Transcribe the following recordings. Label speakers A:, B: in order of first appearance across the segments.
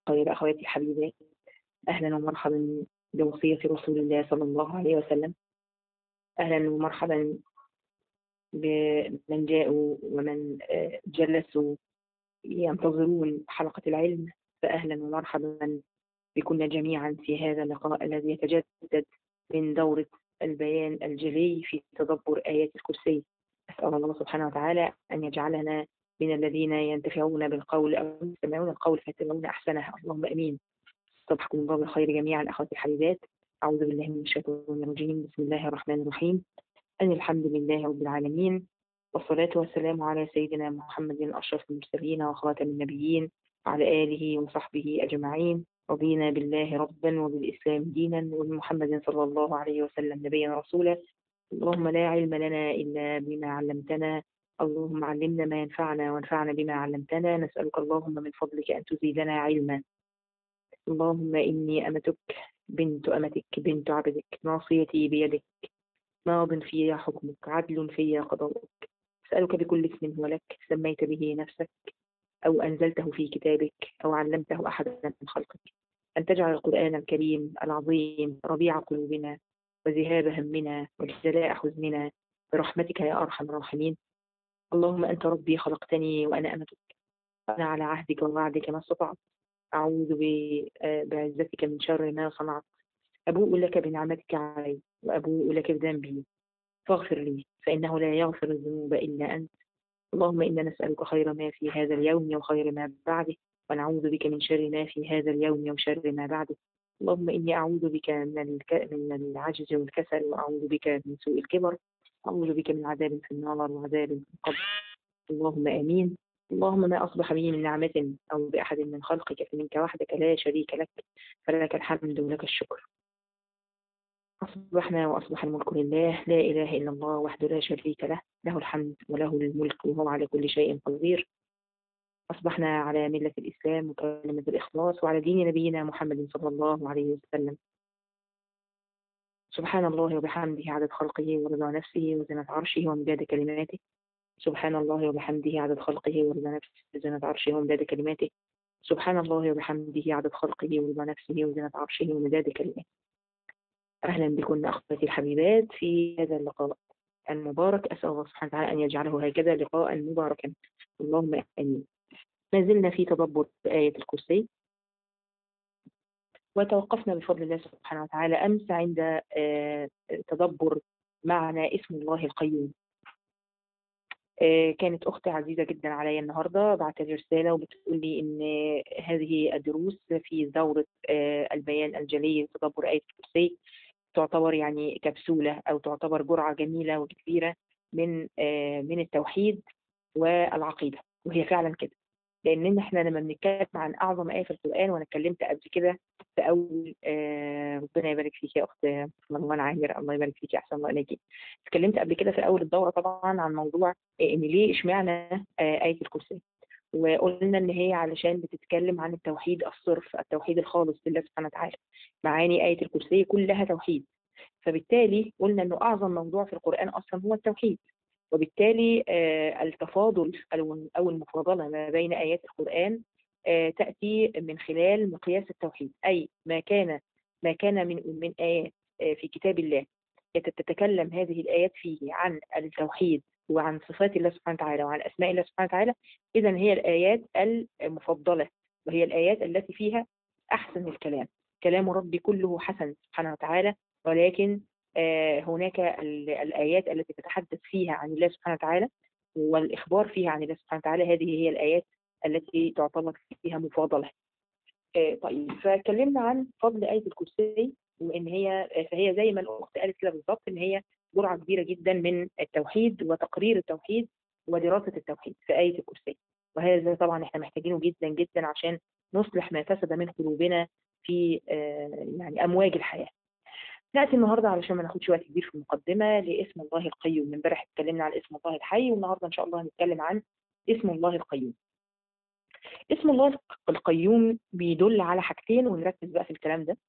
A: خير أخواتي الحبيبات أهلا ومرحبا بوصية رسول الله صلى الله عليه وسلم أهلا ومرحبا بمن جاءوا ومن جلسوا ينتظرون حلقة العلم فأهلا ومرحبا بكنا جميعا في هذا اللقاء الذي يتجدد من دورة البيان الجلي في تدبر آيات الكرسي أسأل الله سبحانه وتعالى أن يجعلنا من الذين ينتفعون بالقول أو يستمعون القول فيتبعون أحسنه اللهم أمين صبحكم الله بالخير جميعا أخواتي الحبيبات أعوذ بالله من الشيطان الرجيم بسم الله الرحمن الرحيم أن الحمد لله رب العالمين والصلاة والسلام على سيدنا محمد أشرف المرسلين وخاتم النبيين وعلى آله وصحبه أجمعين رضينا بالله ربا وبالإسلام دينا وبمحمد صلى الله عليه وسلم نبيا رسولا اللهم لا علم لنا إلا بما علمتنا اللهم علمنا ما ينفعنا وانفعنا بما علمتنا نسألك اللهم من فضلك أن تزيدنا علما اللهم إني أمتك بنت أمتك بنت عبدك ناصيتي بيدك ماض في حكمك عدل في قضاؤك أسألك بكل اسم هو لك سميت به نفسك أو أنزلته في كتابك أو علمته أحدا من خلقك أن تجعل القرآن الكريم العظيم ربيع قلوبنا وذهاب همنا وجلاء حزننا برحمتك يا أرحم الراحمين اللهم أنت ربي خلقتني وأنا أمتك أنا على عهدك ووعدك ما استطعت أعوذ بعزتك من شر ما صنعت أبوء لك بنعمتك علي وأبوء لك بذنبي فاغفر لي فإنه لا يغفر الذنوب إلا أنت اللهم إنا نسألك خير ما في هذا اليوم وخير ما بعده ونعوذ بك من شر ما في هذا اليوم وشر ما بعده اللهم إني أعوذ بك من, الك... من العجز والكسل وأعوذ بك من سوء الكبر أعوذ بك من عذاب في النار وعذاب في القبر اللهم آمين اللهم ما أصبح بي من نعمة أو بأحد من خلقك فمنك وحدك لا شريك لك فلك الحمد ولك الشكر أصبحنا وأصبح الملك لله لا إله إلا الله وحده لا شريك له له الحمد وله الملك وهو على كل شيء قدير أصبحنا على ملة الإسلام وكلمة الإخلاص وعلى دين نبينا محمد صلى الله عليه وسلم سبحان الله وبحمده عدد خلقه ورضا نفسه وزنة عرشه ومداد كلماته سبحان الله وبحمده عدد خلقه ورضا نفسه وزنة عرشه ومداد كلماته سبحان الله وبحمده عدد خلقه ورضا نفسه وزنة عرشه ومداد كلماته أهلا بكم أخواتي الحبيبات في هذا اللقاء المبارك أسأل الله سبحانه وتعالى أن يجعله هكذا لقاء مباركا اللهم آمين ما زلنا في تدبر آية الكرسي وتوقفنا بفضل الله سبحانه وتعالى أمس عند تدبر معنى اسم الله القيوم كانت أختي عزيزة جدا عليا النهاردة بعت لي رسالة وبتقول لي إن هذه الدروس في دورة البيان الجلي تدبر آية الكرسي تعتبر يعني كبسولة أو تعتبر جرعة جميلة وكبيرة من من التوحيد والعقيدة وهي فعلا كده لان احنا لما بنتكلم عن اعظم ايه في القران وانا اتكلمت قبل كده في اول آه ربنا يبارك فيك يا اخت مروان عامر الله يبارك فيك احسن الله اليكي اتكلمت قبل كده في اول الدوره طبعا عن موضوع ان ليه اشمعنى آه ايه الكرسي وقلنا ان هي علشان بتتكلم عن التوحيد الصرف التوحيد الخالص لله سبحانه وتعالى معاني ايه الكرسي كلها توحيد فبالتالي قلنا انه اعظم موضوع في القران اصلا هو التوحيد وبالتالي التفاضل أو المفاضلة ما بين آيات القرآن تأتي من خلال مقياس التوحيد أي ما كان ما كان من من آيات في كتاب الله تتكلم هذه الآيات فيه عن التوحيد وعن صفات الله سبحانه وتعالى وعن أسماء الله سبحانه وتعالى إذا هي الآيات المفضلة وهي الآيات التي فيها أحسن الكلام كلام ربي كله حسن سبحانه وتعالى ولكن هناك الآيات التي تتحدث فيها عن الله سبحانه وتعالى والإخبار فيها عن الله سبحانه وتعالى هذه هي الآيات التي تعتبر فيها مفاضلة طيب فكلمنا عن فضل آية الكرسي وإن هي فهي زي ما الأخت قالت كده بالظبط إن هي جرعة كبيرة جدا من التوحيد وتقرير التوحيد ودراسة التوحيد في آية الكرسي وهذا طبعا احنا محتاجينه جدا جدا عشان نصلح ما فسد من قلوبنا في يعني أمواج الحياة نأتي النهاردة علشان ما ناخدش وقت كبير في المقدمة لاسم الله القيوم امبارح اتكلمنا عن اسم الله الحي والنهاردة إن شاء الله هنتكلم عن اسم الله القيوم اسم الله القيوم بيدل على حاجتين ونركز بقى في الكلام ده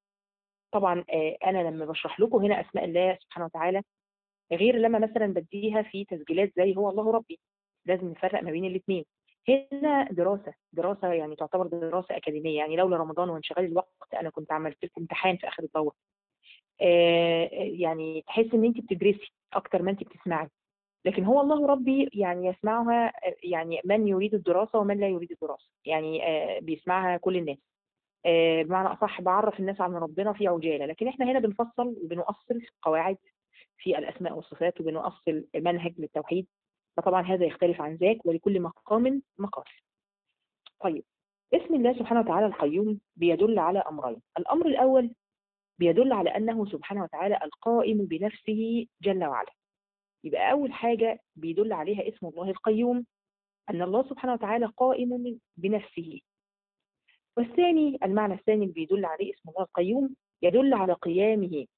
A: طبعا أنا لما بشرح لكم هنا أسماء الله سبحانه وتعالى غير لما مثلا بديها في تسجيلات زي هو الله ربي لازم نفرق ما بين الاثنين هنا دراسة دراسة يعني تعتبر دراسة أكاديمية يعني لولا رمضان وانشغال الوقت أنا كنت عملت لكم امتحان في آخر الدورة آه، يعني تحس إن أنت بتدرسي أكتر ما أنت بتسمعي لكن هو الله ربي يعني يسمعها آه، يعني من يريد الدراسة ومن لا يريد الدراسة يعني آه، بيسمعها كل الناس آه، بمعنى أصح بعرف الناس عن ربنا في عجالة لكن احنا هنا بنفصل وبنؤصل قواعد في الأسماء والصفات وبنؤصل منهج للتوحيد فطبعا هذا يختلف عن ذاك ولكل مقام مقال طيب اسم الله سبحانه وتعالى القيوم بيدل على أمرين الأمر الأول بيدل على أنه سبحانه وتعالى القائم بنفسه جل وعلا يبقى أول حاجة بيدل عليها اسم الله القيوم أن الله سبحانه وتعالى قائم بنفسه والثاني المعنى الثاني اللي بيدل عليه اسم الله القيوم يدل على قيامه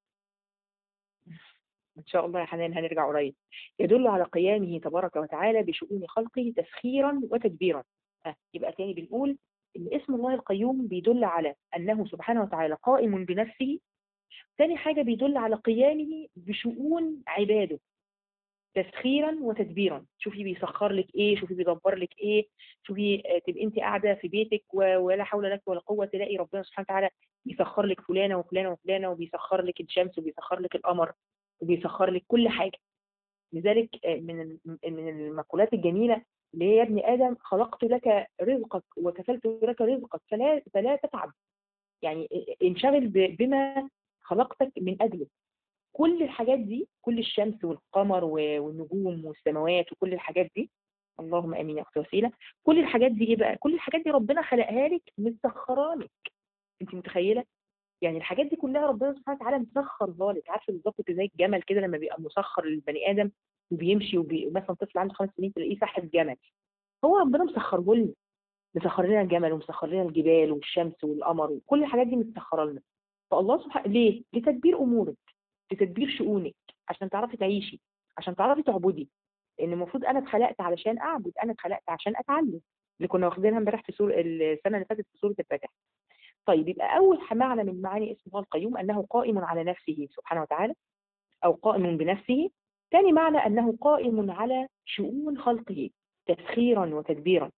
A: إن شاء الله يا حنان هنرجع قريب يدل على قيامه تبارك وتعالى بشؤون خلقه تسخيرا وتدبيرا آه، يبقى تاني بنقول إن اسم الله القيوم بيدل على أنه سبحانه وتعالى قائم بنفسه تاني حاجة بيدل على قيامه بشؤون عباده تسخيرا وتدبيرا شوفي بيسخر لك ايه شوفي بيدبر لك ايه شوفي آه، تبقي انت قاعده في بيتك و- ولا حول لك ولا قوه تلاقي ربنا سبحانه وتعالى بيسخر لك فلانه وفلانه وفلانه وبيسخر لك الشمس وبيسخر لك القمر وبيسخر لك كل حاجه لذلك آه، من ال- من المقولات الجميله اللي هي يا ابن ادم خلقت لك رزقك وكفلت لك رزقك فلا فلا تتعب يعني انشغل ب- بما خلقتك من اجله كل الحاجات دي كل الشمس والقمر و- والنجوم والسماوات وكل الحاجات دي اللهم امين يا اختي وسيله كل الحاجات دي ايه بقى كل الحاجات دي ربنا خلقها لك مسخرها لك انت متخيله يعني الحاجات دي كلها ربنا سبحانه وتعالى مسخرها لك عارفه بالظبط كده زي الجمل كده لما بيبقى مسخر للبني ادم وبيمشي وبي... مثلا طفل عنده خمس سنين تلاقيه ساحب جمل هو ربنا مسخره لنا مسخر لنا الجمل ومسخر لنا الجبال والشمس والقمر وكل الحاجات دي مسخره لنا فالله سبحانه ليه؟ لتدبير امورك لتدبير شؤونك عشان تعرفي تعيشي عشان تعرفي تعبدي لان المفروض انا اتخلقت علشان اعبد انا اتخلقت عشان اتعلم اللي كنا واخدينها امبارح في سور السنه اللي فاتت في سوره الفاتحه طيب يبقى اول معنى من معاني اسم الله القيوم انه قائم على نفسه سبحانه وتعالى او قائم بنفسه ثاني معنى انه قائم على شؤون خلقه تسخيرا وتدبيرا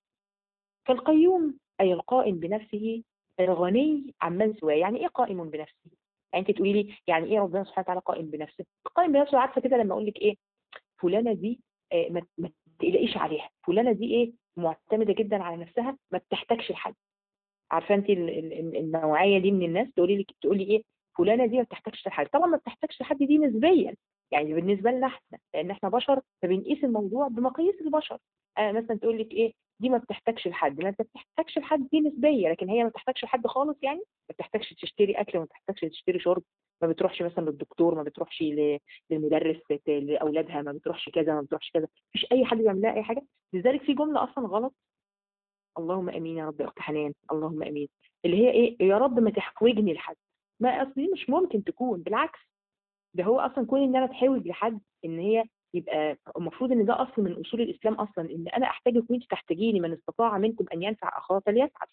A: فالقيوم اي القائم بنفسه الغني عمن سواه يعني ايه قائم بنفسه يعني انت تقولي لي يعني ايه ربنا سبحانه وتعالى قائم بنفسه قائم بنفسه عارفه كده لما اقول لك ايه فلانه دي آه، ما ما تقلقيش عليها فلانه دي ايه معتمده جدا على نفسها ما بتحتاجش لحد عارفه انت ال- ال- النوعيه دي من الناس تقولي لك تقولي ايه فلانه دي ما بتحتاجش لحد طبعا ما بتحتاجش لحد دي نسبيا يعني بالنسبه لنا احنا لان احنا بشر فبنقيس الموضوع بمقاييس البشر آه مثلا تقول لك ايه دي ما بتحتاجش لحد ما انت بتحتاجش لحد دي نسبيه لكن هي ما بتحتاجش لحد خالص يعني ما بتحتاجش تشتري اكل ما بتحتاجش تشتري شرب ما بتروحش مثلا للدكتور ما بتروحش ل- للمدرس ت- لاولادها ما بتروحش كذا ما بتروحش كذا مفيش اي حد بيعمل لها اي حاجه لذلك في جمله اصلا غلط اللهم امين يا رب يا اخت حنان اللهم امين اللي هي ايه يا رب ما تحوجني لحد ما اصل دي مش ممكن تكون بالعكس ده هو اصلا كون ان انا اتحوج لحد ان هي يبقى المفروض ان ده اصل من اصول الاسلام اصلا ان انا احتاجك وانت تحتاجيني من استطاع منكم ان ينفع اخاه فليفعل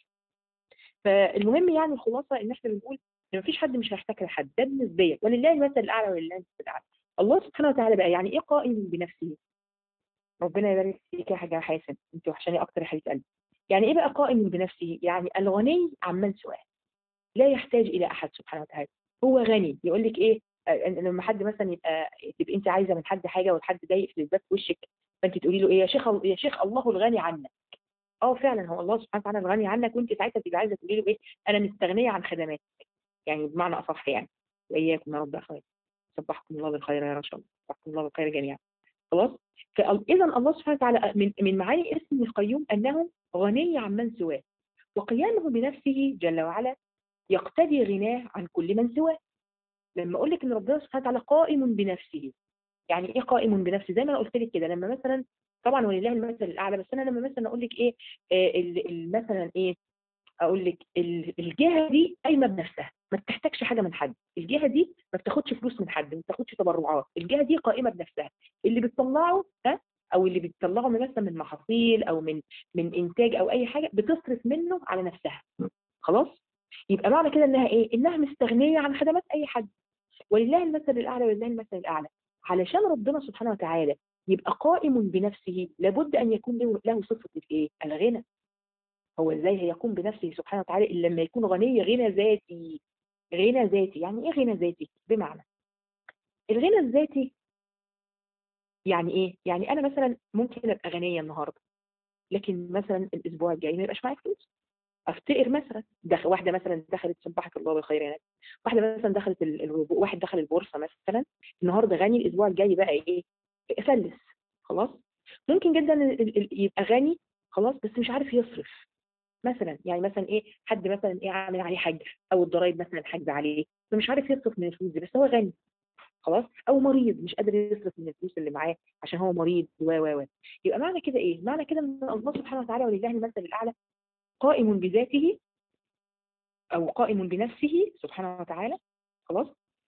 A: فالمهم يعني الخلاصه ان احنا بنقول ان مفيش حد مش هيحتاج لحد ده بالنسبه ولله المثل الاعلى ولله المثل الاعلى الله سبحانه وتعالى بقى يعني ايه قائم بنفسه ربنا يبارك فيك يا حاجه حاسن انت وحشاني اكتر يا حبيبه قلبي يعني ايه بقى قائم بنفسه يعني الغني عمن سواه لا يحتاج الى احد سبحانه وتعالى هو غني يقول لك ايه آه، لما حد مثلا يبقى تبقى انت عايزه من حد حاجه والحد ده يقفل الباب في وشك فانت تقولي له ايه يا شيخ يا شيخ الله الغني عنك اه فعلا هو الله سبحانه وتعالى الغني عنك وانت ساعتها تبقى عايزه تقولي له ايه انا مستغنيه عن خدماتك يعني بمعنى اصح يعني واياكم يا رب يا اخواتي صبحكم الله بالخير يا رشا صبحكم الله بالخير جميعا خلاص فاذا الله سبحانه وتعالى من من معاني اسم القيوم انه غني عمن سواه وقيامه بنفسه جل وعلا يقتضي غناه عن كل من سواه لما اقول لك ان ربنا سبحانه وتعالى قائم بنفسه يعني ايه قائم بنفسه زي ما انا قلت لك كده لما مثلا طبعا ولله المثل الاعلى بس انا لما مثلا اقول لك ايه آه ال- ال- مثلا ايه اقول لك ال- الجهه دي قايمه بنفسها ما بتحتاجش حاجه من حد الجهه دي ما بتاخدش فلوس من حد ما بتاخدش تبرعات الجهه دي قائمه بنفسها اللي بتطلعه ها او اللي بتطلعه من مثلا من محاصيل او من من انتاج او اي حاجه بتصرف منه على نفسها خلاص يبقى معنى كده انها ايه انها مستغنيه عن خدمات اي حد ولله المثل الاعلى ولله المثل الاعلى علشان ربنا سبحانه وتعالى يبقى قائم بنفسه لابد ان يكون له, له صفه الايه الغنى هو ازاي هيقوم بنفسه سبحانه وتعالى الا لما يكون غني غنى ذاتي غنى ذاتي يعني ايه غنى ذاتي بمعنى الغنى الذاتي يعني ايه يعني انا مثلا ممكن ابقى غنيه النهارده لكن مثلا الاسبوع الجاي ما يبقاش معايا فلوس افتقر مثلا دخل واحده مثلا دخلت سبحك الله بالخير يعني واحده مثلا دخلت ال... ال- واحد دخل البورصه مثلا النهارده غني الاسبوع الجاي بقى ايه افلس خلاص ممكن جدا ال- ال- يبقى غني خلاص بس مش عارف يصرف مثلا يعني مثلا ايه حد مثلا ايه عامل عليه حجر او الضرايب مثلا حجز عليه فمش عارف يصرف من الفلوس دي بس هو غني خلاص او مريض مش قادر يصرف من الفلوس اللي معاه عشان هو مريض و و و يبقى معنى كده ايه معنى كده ان الله سبحانه وتعالى ولله المثل الاعلى قائم بذاته او قائم بنفسه سبحانه وتعالى خلاص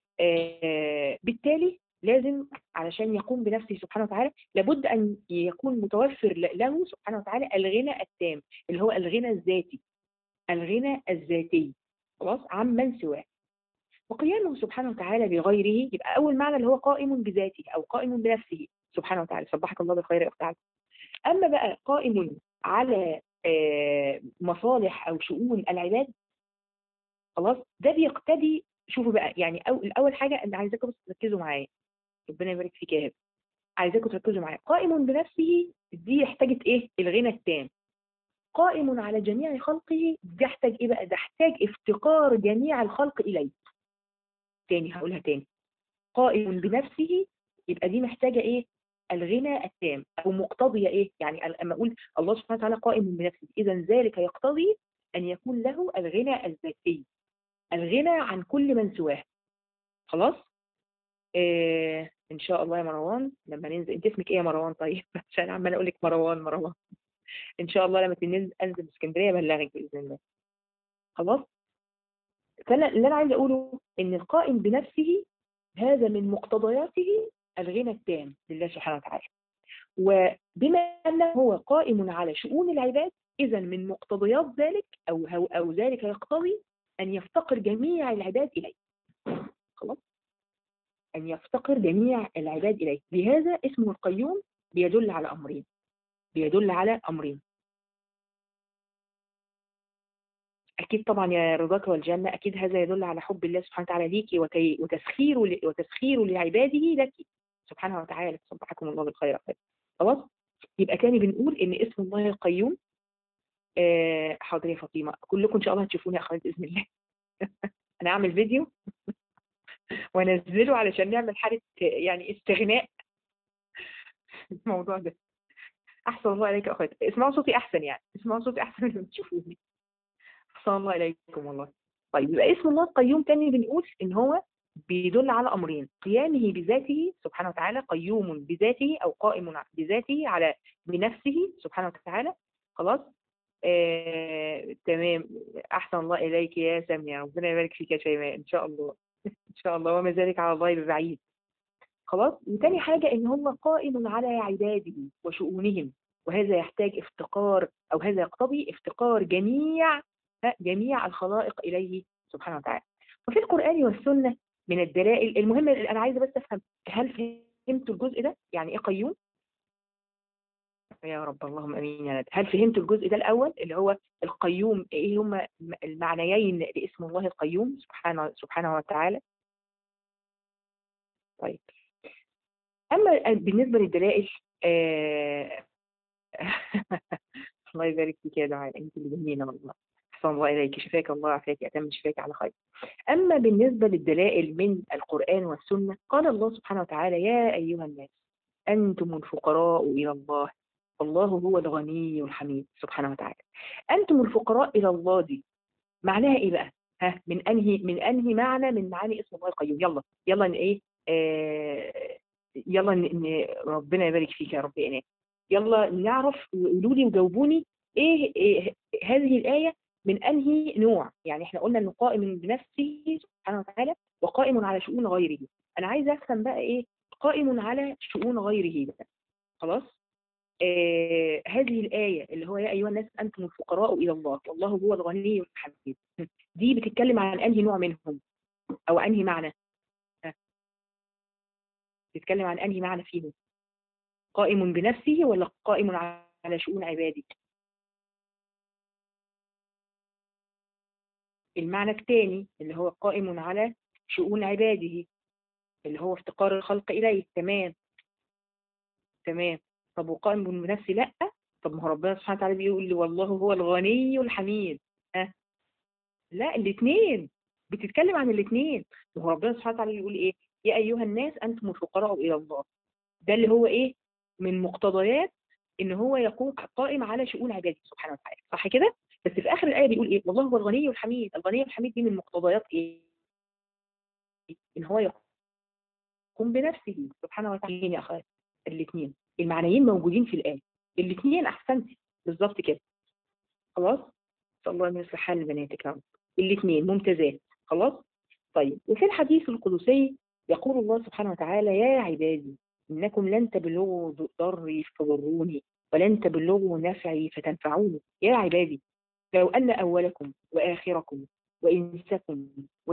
A: آه بالتالي لازم علشان يقوم بنفسه سبحانه وتعالى لابد ان يكون متوفر له سبحانه وتعالى الغنى التام اللي هو الغنى الذاتي الغنى الذاتي خلاص عمن سواه وقيامه سبحانه وتعالى بغيره يبقى اول معنى اللي هو قائم بذاته او قائم بنفسه سبحانه وتعالى سبحك الله بالخير يا اخت عزة. اما بقى قائم على آه، مصالح او شؤون العباد خلاص ده بيقتدي شوفوا بقى يعني أو الاول حاجه انا عايزاكم بس تركزوا معايا ربنا يبارك فيك يا هبه عايزاكم تركزوا معايا قائم بنفسه دي احتاجت ايه الغنى التام قائم على جميع خلقه دي يحتاج ايه بقى ده يحتاج افتقار جميع الخلق اليه تاني هقولها تاني قائم بنفسه يبقى دي محتاجه ايه الغنى التام او مقتضيه ايه يعني لما اقول الله سبحانه وتعالى قائم بنفسه اذا ذلك يقتضي ان يكون له الغنى الذاتي الغنى عن كل من سواه خلاص آه ان شاء الله يا مروان لما ننزل انت اسمك ايه يا مروان طيب عشان عمال اقول لك مروان مروان ان شاء الله لما تنزل انزل اسكندريه ابلغك باذن الله خلاص فانا اللي انا عايزه اقوله ان القائم بنفسه هذا من مقتضياته الغنى التام لله سبحانه وتعالى وبما انه هو قائم على شؤون العباد اذا من مقتضيات ذلك او او, أو ذلك يقتضي ان يفتقر جميع العباد اليه خلاص ان يفتقر جميع العباد اليه لهذا اسمه القيوم بيدل على امرين بيدل على امرين اكيد طبعا يا رضاك والجنه اكيد هذا يدل على حب الله سبحانه وتعالى ليكي وكي وتسخيره وتسخيره لعباده لك سبحانه وتعالى صبحكم الله بالخير خلاص يبقى تاني بنقول ان اسم الله القيوم آه حاضر يا فاطمه كلكم ان شاء الله هتشوفوني يا اخواتي باذن الله انا اعمل فيديو وانزله علشان نعمل حاله يعني استغناء الموضوع ده احسن الله عليك يا اخواتي اسمعوا صوتي احسن يعني اسمعوا صوتي احسن من تشوفوني احسن الله اليكم والله طيب يبقى اسم الله القيوم تاني بنقول ان هو بيدل على امرين قيامه بذاته سبحانه وتعالى قيوم بذاته او قائم بذاته على بنفسه سبحانه وتعالى خلاص آه، تمام احسن الله اليك يا ساميه ربنا يبارك فيك يا شيماء ان شاء الله ان شاء الله وما ذلك على الله ببعيد خلاص وتاني حاجه ان هو قائم على عباده وشؤونهم وهذا يحتاج افتقار او هذا يقتضي افتقار جميع جميع الخلائق اليه سبحانه وتعالى وفي القران والسنه من الدلائل المهم انا عايزه بس افهم هل فهمتوا الجزء ده يعني ايه قيوم يا رب اللهم امين يا ندى هل فهمتوا الجزء ده الاول اللي هو القيوم ايه هما المعنيين لاسم الله القيوم سبحانه سبحانه وتعالى طيب اما بالنسبه للدلائل آه الله يبارك فيك يا دعاء انت اللي جميله والله احسن الله اليك شفاك الله وعافاك اتم شفاك على خير اما بالنسبه للدلائل من القران والسنه قال الله سبحانه وتعالى يا ايها الناس انتم الفقراء الى الله والله هو الغني الحميد سبحانه وتعالى انتم الفقراء الى الله دي معناها ايه بقى ها من انهي من انهي معنى من معاني اسم الله القيوم يلا يلا ان ايه آه يلا ان ربنا يبارك فيك يا رب انا يلا نعرف وقولوا لي وجاوبوني إيه, ايه هذه الايه من انهي نوع يعني احنا قلنا انه قائم بنفسه سبحانه وتعالى وقائم على شؤون غيره انا عايزه افهم بقى ايه قائم على شؤون غيره بقى خلاص آه هذه الآية اللي هو يا أيها الناس أنتم الفقراء إلى الله والله هو الغني الحميد دي بتتكلم عن أنهي نوع منهم أو أنهي معنى بتتكلم عن أنهي معنى فيهم قائم بنفسه ولا قائم على شؤون عباده المعنى الثاني اللي هو قائم على شؤون عباده اللي هو افتقار الخلق إليه تمام تمام طب وقائم بنفسه لا طب ما هو ربنا سبحانه وتعالى بيقول لي والله هو الغني الحميد ها لا الاثنين بتتكلم عن الاثنين ما هو ربنا سبحانه وتعالى بيقول ايه يا ايها الناس انتم الفقراء الى الله ده اللي هو ايه من مقتضيات ان هو يكون قائم على شؤون عباده سبحانه وتعالى صح كده بس في اخر الايه بيقول ايه والله هو الغني الحميد الغني الحميد دي من مقتضيات ايه ان هو يقوم بنفسه سبحانه وتعالى يا اخوات الاثنين المعنيين موجودين في الايه الاثنين احسنتي بالظبط كده خلاص صلى الله عليه وسلم حال بناتك يا رب الاثنين ممتازات خلاص طيب وفي الحديث القدسي يقول الله سبحانه وتعالى يا عبادي إنكم لن تبلغوا ضري فتضروني ولن تبلغوا نفعي فتنفعوني يا عبادي لو أن أولكم وآخركم وإنسكم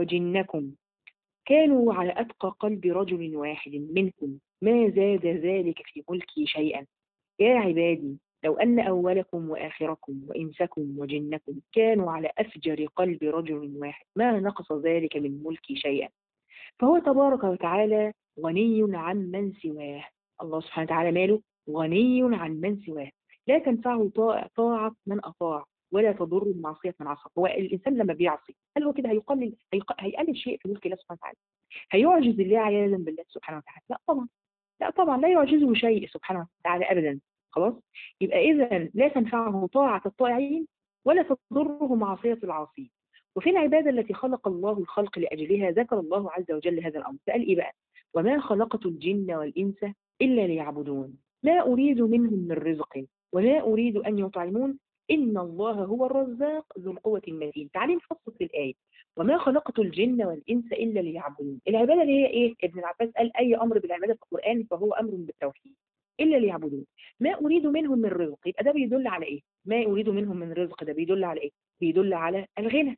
A: وجنكم كانوا على أتقى قلب رجل واحد منكم ما زاد ذلك في ملكي شيئا يا عبادي لو أن أولكم وآخركم وإنسكم وجنكم كانوا على أفجر قلب رجل واحد ما نقص ذلك من ملكي شيئا فهو تبارك وتعالى غني عن من سواه الله سبحانه وتعالى ماله غني عن من سواه لا تنفعه طاعة من أطاع ولا تضر معصية من عصى هو الإنسان لما بيعصي هل هو كده هيقلل هيقلل شيء في ملك الله سبحانه وتعالى هيعجز الله عياذا بالله سبحانه وتعالى لا طبعا لا طبعا لا يعجزه شيء سبحانه وتعالى أبدا خلاص يبقى إذا لا تنفعه طاعة الطائعين ولا تضره معصية العاصين وفي العبادة التي خلق الله الخلق لأجلها ذكر الله عز وجل هذا الأمر فقال إيه بقى وما خلقت الجن والإنس إلا ليعبدون لا أريد منهم من رزق ولا أريد أن يطعمون إن الله هو الرزاق ذو القوة المتين تعالي نفصل في الآية وما خلقت الجن والإنس إلا ليعبدون العبادة اللي هي إيه ابن العباس قال أي أمر بالعبادة في القرآن فهو أمر بالتوحيد إلا ليعبدون ما أريد منهم من رزق يبقى ده بيدل على إيه ما أريد منهم من رزق ده بيدل على إيه بيدل على الغنى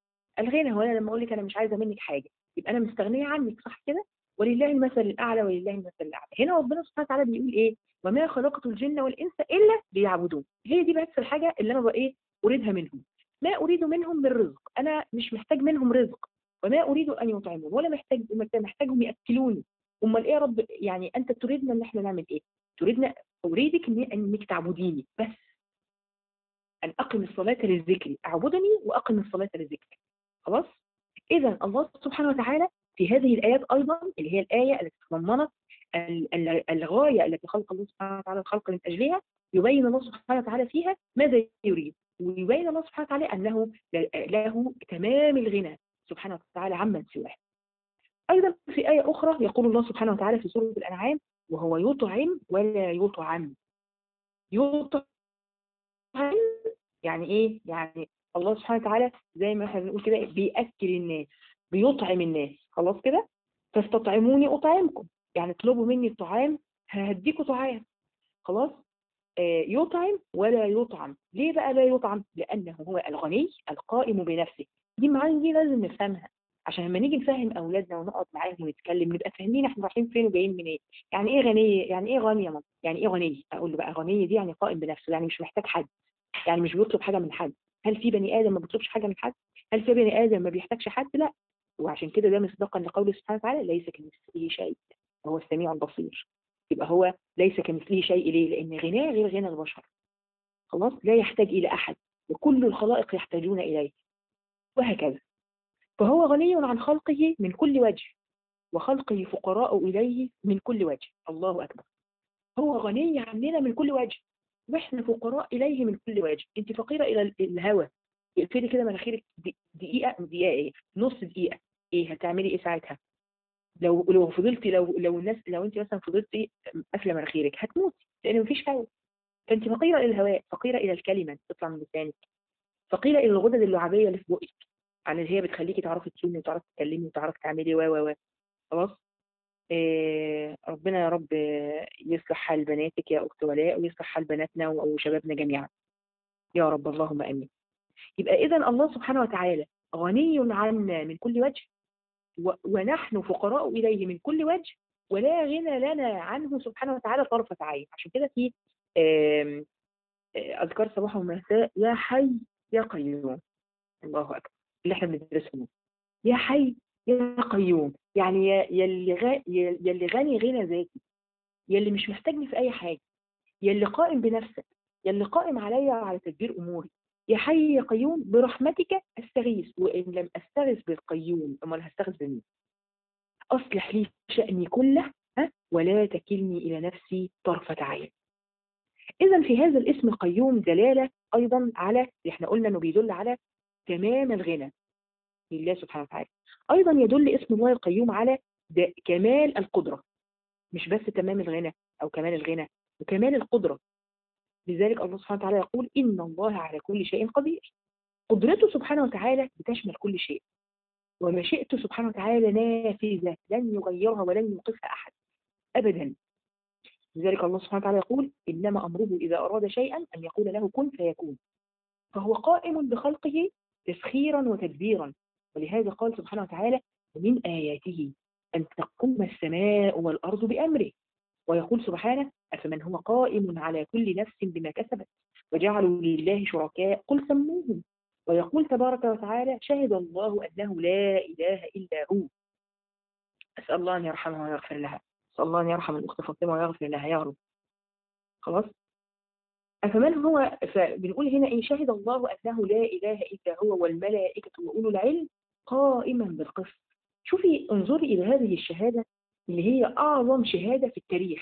A: الغنى هو أنا لما أقول لك أنا مش عايزة منك حاجة يبقى أنا مستغنية عنك صح كده ولله المثل الأعلى ولله المثل الأعلى هنا ربنا سبحانه وتعالى بيقول إيه وما خلقت الجن والإنس إلا ليعبدون هي دي بس الحاجة اللي أنا بقى إيه أريدها منهم ما أريد منهم من رزق أنا مش محتاج منهم رزق وما أريد أن يطعمون ولا محتاج محتاجهم يأكلوني أمال إيه يا رب يعني أنت تريدنا إن إحنا نعمل إيه تريدنا أريدك إنك تعبديني بس أن أقم الصلاة للذكر أعبدني وأقم الصلاة للذكر خلاص إذا الله سبحانه وتعالى في هذه الآيات أيضا اللي هي الآية التي تضمنت الغاية التي خلق الله سبحانه وتعالى الخلق من أجلها يبين الله سبحانه وتعالى فيها ماذا يريد ويبين الله سبحانه وتعالى أنه له تمام الغنى سبحانه وتعالى عمن سواه أيضا في آية أخرى يقول الله سبحانه وتعالى في سورة الأنعام وهو يطعم ولا يطعم يطعم يعني إيه؟ يعني الله سبحانه وتعالى زي ما احنا بنقول كده بيأكل الناس بيطعم الناس خلاص كده فاستطعموني أطعمكم يعني اطلبوا مني الطعام ههديكوا طعام خلاص آه يطعم ولا يطعم ليه بقى لا يطعم لأنه هو الغني القائم بنفسه دي المعاني دي لازم نفهمها عشان لما نيجي نفهم اولادنا ونقعد معاهم ونتكلم نبقى فاهمين احنا رايحين فين وجايين منين إيه. يعني ايه غني يعني ايه غني يا ماما يعني ايه غني اقول له بقى غني دي يعني قائم بنفسه يعني مش محتاج حد يعني مش بيطلب حاجه من حد هل في بني ادم ما بيطلبش حاجه من حد هل في بني ادم ما بيحتاجش حد لا وعشان كده ده مصداقا لقوله سبحانه وتعالى ليس كمثله شيء وهو السميع البصير يبقى هو ليس كمثله شيء ليه لان غناه غير غنى البشر خلاص لا يحتاج الى احد وكل الخلائق يحتاجون اليه وهكذا فهو غني عن خلقه من كل وجه وخلقه فقراء إليه من كل وجه الله أكبر هو غني عننا من كل وجه واحنا فقراء إليه من كل وجه انت فقيرة إلى الهوى اقفلي كده مناخيرك دقيقة دقيقة ايه نص دقيقة ايه هتعملي ايه ساعتها لو لو فضلتي لو لو الناس لو انت مثلا فضلتي قافله مناخيرك هتموتي لان مفيش هواء فانت فقيره الى الهواء فقيره الى الكلمه تطلع من لسانك فقيره الى الغدد اللعابيه اللي في بقك عن اللي هي بتخليكي تعرفي تصومي وتعرفي تتكلمي وتعرفي تعملي و و و خلاص إيه ربنا يا رب يصلح حال بناتك يا اخت ولاء ويصلح حال بناتنا وشبابنا جميعا يا رب اللهم امين يبقى اذا الله سبحانه وتعالى غني عنا من كل وجه ونحن فقراء اليه من كل وجه ولا غنى لنا عنه سبحانه وتعالى طرفة عين عشان كده في آم، آه، أذكار صباح ومساء يا حي يا قيوم الله أكبر اللي احنا بندرسهم يا حي يا قيوم يعني يا يا اللي غا- يا يا اللي غني غنى ذاتي يا اللي مش محتاجني في أي حاجة يا اللي قائم بنفسك يا اللي قائم عليا على تدبير أموري يا حي يا قيوم برحمتك أستغيث وإن لم أستغث بالقيوم أمال هستغيث بمين أصلح لي شأني كله ها؟ ولا تكلني إلى نفسي طرفة عين إذا في هذا الاسم قيوم دلالة أيضا على اللي احنا قلنا إنه بيدل على تمام الغنى لله سبحانه وتعالى أيضا يدل اسم الله القيوم على د- كمال القدرة مش بس تمام الغنى أو كمال الغنى وكمال القدرة لذلك الله سبحانه وتعالى يقول إن الله على كل شيء قدير قدرته سبحانه وتعالى بتشمل كل شيء ومشيئته سبحانه وتعالى نافذة لن يغيرها ولن يوقفها أحد أبدا لذلك الله سبحانه وتعالى يقول إنما أمره إذا أراد شيئا أن يقول له كن فيكون فهو قائم بخلقه تسخيرا وتدبيرا ولهذا قال سبحانه وتعالى ومن آياته أن تقوم السماء والأرض بأمره ويقول سبحانه أفمن هو قائم على كل نفس بما كسبت وجعلوا لله شركاء قل سموهم ويقول تبارك وتعالى شهد الله أنه لا إله إلا هو أسأل الله أن يرحمها ويغفر لها أسأل الله أن يرحم الأخت فاطمة ويغفر لها يا رب خلاص أفمن هو فبنقول هنا إيه شهد الله أنه لا إله إلا هو والملائكة وأولو العلم قائما بالقسط شوفي انظري إلى هذه الشهادة اللي هي أعظم شهادة في التاريخ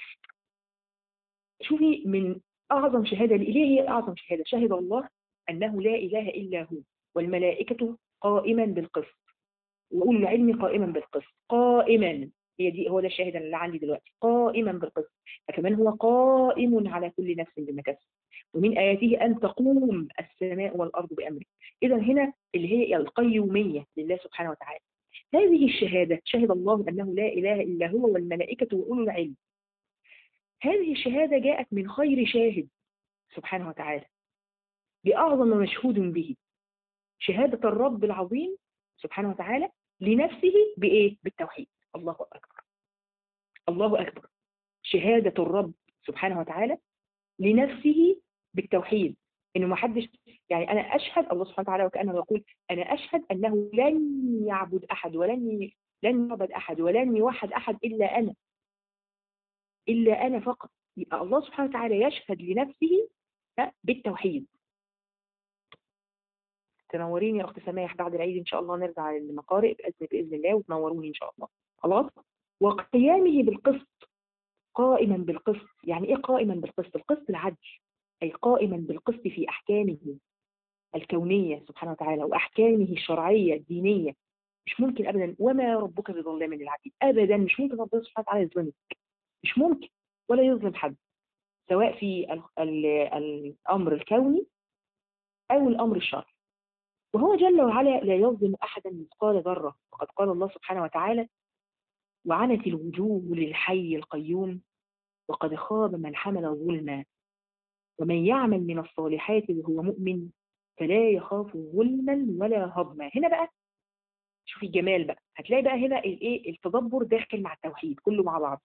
A: شوفي من أعظم شهادة ليه هي أعظم شهادة شهد الله أنه لا إله إلا هو والملائكة قائما بالقسط وأولو العلم قائما بالقسط قائما هي دي هو ده الشاهد اللي عندي دلوقتي قائما بالقسط فكمان هو قائم على كل نفس بما كسب ومن آياته أن تقوم السماء والأرض بأمره إذا هنا اللي هي القيومية لله سبحانه وتعالى هذه الشهادة شهد الله أنه لا إله إلا هو والملائكة وأولو العلم هذه الشهادة جاءت من خير شاهد سبحانه وتعالى بأعظم مشهود به شهادة الرب العظيم سبحانه وتعالى لنفسه بإيه؟ بالتوحيد الله أكبر الله أكبر شهادة الرب سبحانه وتعالى لنفسه بالتوحيد انه ما حدش يعني انا اشهد الله سبحانه وتعالى وكانه يقول انا اشهد انه لن يعبد احد ولن ي... لن يعبد احد ولن يوحد احد الا انا الا انا فقط يبقى الله سبحانه وتعالى يشهد لنفسه بالتوحيد تنوريني يا اخت سماح بعد العيد ان شاء الله نرجع للمقارئ باذن باذن الله وتنوروني ان شاء الله خلاص وقيامه بالقسط قائما بالقسط يعني ايه قائما بالقسط القسط العدل اي قائما بالقسط في احكامه الكونيه سبحانه وتعالى واحكامه الشرعيه الدينيه مش ممكن ابدا وما ربك بظلام للعبيد ابدا مش ممكن ربنا سبحانه وتعالى يظلمك مش ممكن ولا يظلم حد سواء في ال ال الامر الكوني او الامر الشرعي وهو جل وعلا لا يظلم احدا مثقال ذره وقد قال الله سبحانه وتعالى وعنت الوجوه للحي القيوم وقد خاب من حمل ظلما ومن يعمل من الصالحات وهو مؤمن فلا يخاف ظلما ولا هضما هنا بقى شوفي الجمال بقى هتلاقي بقى هنا الايه التدبر داخل مع التوحيد كله مع بعض